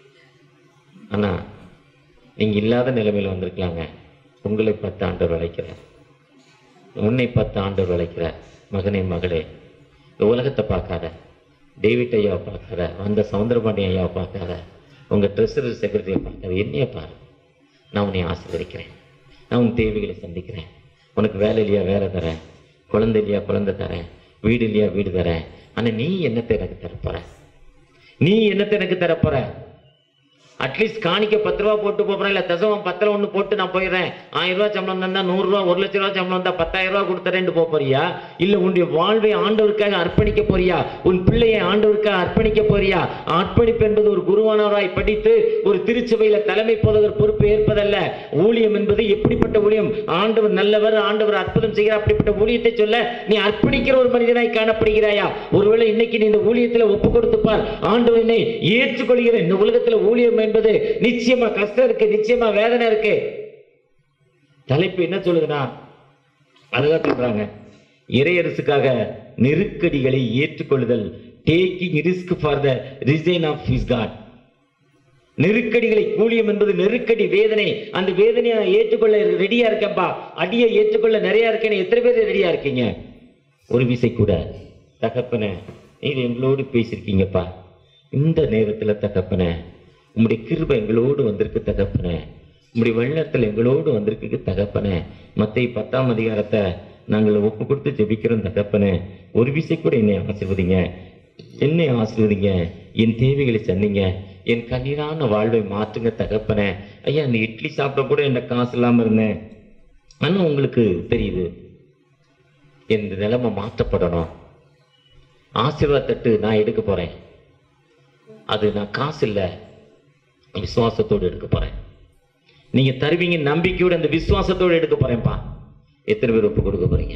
ஆனா நீங்க இல்லாத நிலைமையில வந்திருக்கலாங்க உங்களை பத்து ஆண்டவர் அழைக்கிறார் உன்னை பத்து ஆண்டவர் அழைக்கிறார் மகனே மகளே இந்த உலகத்தை பார்க்காத டேவிட் ஐயாவை பார்க்காத வந்த சவுந்தரபாண்டி ஐயாவை பார்க்காத உங்க ட்ரெஸரர் செக்ரட்டரியை பார்க்காத என்னைய பாரு நான் உன்னை ஆசீர்வதிக்கிறேன் நான் உன் தேவைகளை சந்திக்கிறேன் உனக்கு வேலை இல்லையா வேலை தரேன் குழந்தை இல்லையா குழந்தை தரேன் வீடு இல்லையா வீடு தரேன் ஆனா நீ என்னத்தை எனக்கு தரப்போற நீ என்னத்தை எனக்கு தரப்போற அட்லீஸ்ட் காணிக்க பத்து ரூபா போட்டு போறேன் இல்ல தசமம் பத்துல ஒண்ணு போட்டு நான் போயிடுறேன் ஆயிரம் ரூபாய் சம்பளம் தந்தா நூறு ரூபா ஒரு லட்ச ரூபாய் சம்பளம் தந்தா பத்தாயிரம் ரூபாய் கொடுத்துறேன்னு போக போறியா இல்ல உன்னுடைய வாழ்வை ஆண்டவருக்காக அர்ப்பணிக்க போறியா உன் பிள்ளையை ஆண்டவருக்காக அர்ப்பணிக்க போறியா அர்ப்பணிப்பு என்பது ஒரு குருவானவராய் படித்து ஒரு திருச்சபையில தலைமை போதகர் பொறுப்பு ஏற்பதல்ல ஊழியம் என்பது எப்படிப்பட்ட ஊழியம் ஆண்டவர் நல்லவர் ஆண்டவர் அற்புதம் செய்கிறார் அப்படிப்பட்ட ஊழியத்தை சொல்ல நீ அர்ப்பணிக்கிற ஒரு மனிதனாய் காணப்படுகிறாயா ஒருவேளை இன்னைக்கு நீ இந்த ஊழியத்துல ஒப்பு கொடுத்து பார் ஆண்டவர் என்னை ஏற்றுக்கொள்கிற இந்த உலகத்துல ஊழியம் என்பது நிச்சயமா கஷ்டம் இருக்கு நிச்சயமா வேதனை இருக்கு தலைப்பு என்ன சொல்லுதுன்னா அதுதான் சொல்றாங்க இறையரசுக்காக நெருக்கடிகளை ஏற்றுக்கொள்ளுதல் taking risk for the resign of his God நெருக்கடிகளை கூலியம் என்பது நெருக்கடி வேதனை அந்த வேதனையை நான் ஏற்றுக்கொள்ள ரெடியா இருக்கேன்ப்பா அடியை ஏற்றுக்கொள்ள நிறைய இருக்கேன்னு எத்தனை பேர் ரெடியா இருக்கீங்க ஒரு விசை கூட தகப்பனே நீங்க எங்களோடு பேசியிருக்கீங்கப்பா இந்த நேரத்துல தகப்பனே உம்முடைய கிருபை எங்களோடு வந்திருக்கு தகப்பனே உம்முடைய வெள்ளத்தில் எங்களோடு வந்திருக்கு தகப்பனே மத்திய பத்தாம் அதிகாரத்தை நாங்கள் ஒப்பு கொடுத்து ஜெபிக்கிறோம் தகப்பனே ஒரு விசை கூட என்னை ஆசீர்வதிங்க என்னை ஆசீர்வதிங்க என் தேவைகளை சந்திங்க என் கண்ணீரான வாழ்வை மாற்றுங்க தகப்பனே ஐயா இந்த இட்லி சாப்பிட கூட என்ன காசு இல்லாம இருந்தேன் ஆனா உங்களுக்கு தெரியுது என் நிலைமை மாற்றப்படணும் ஆசீர்வாத தட்டு நான் எடுக்க போறேன் அது நான் காசு இல்ல விசுவாசத்தோடு எடுக்க போறேன் நீங்க தருவீங்க நம்பிக்கையோட அந்த விசுவாசத்தோடு எடுக்க போறேன்ப்பா எத்தனை பேர் ஒப்பு கொடுக்க போறீங்க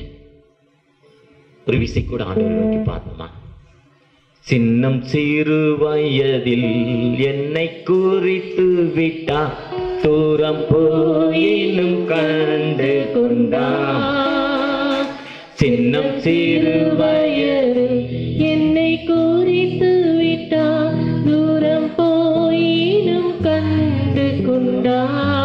ஒரு விசை கூட ஆண்டவரை நோக்கி பார்த்தோமா சின்னம் சிறு வயதில் என்னை குறித்து விட்டா தூரம் போயினும் கண்டு கொண்டா சின்னம் சிறு வயது என்னை குறித்து விட்டா தூரம் போயினும் கண்டு கொண்டா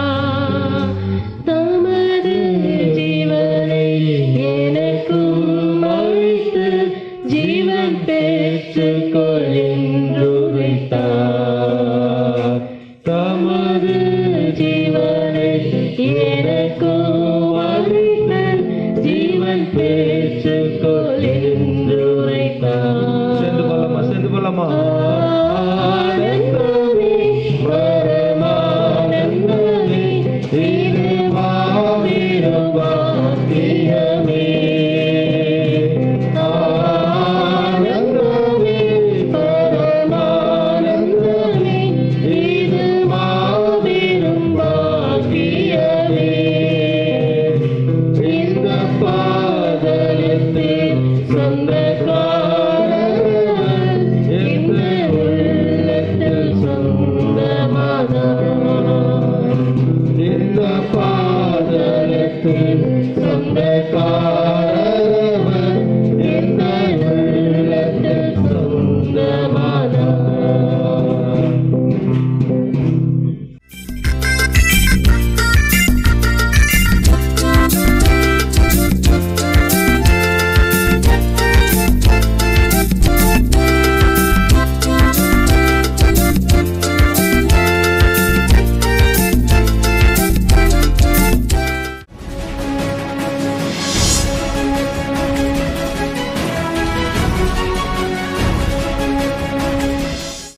தமது ஜீவனை எனக்கும் அளித்து ஜீவன் பெற்றுக் கொள்ளென்று வைத்தார் தமது ஜீவனை எனக்கும் அளித்து ஜீவன் பெற்றுக்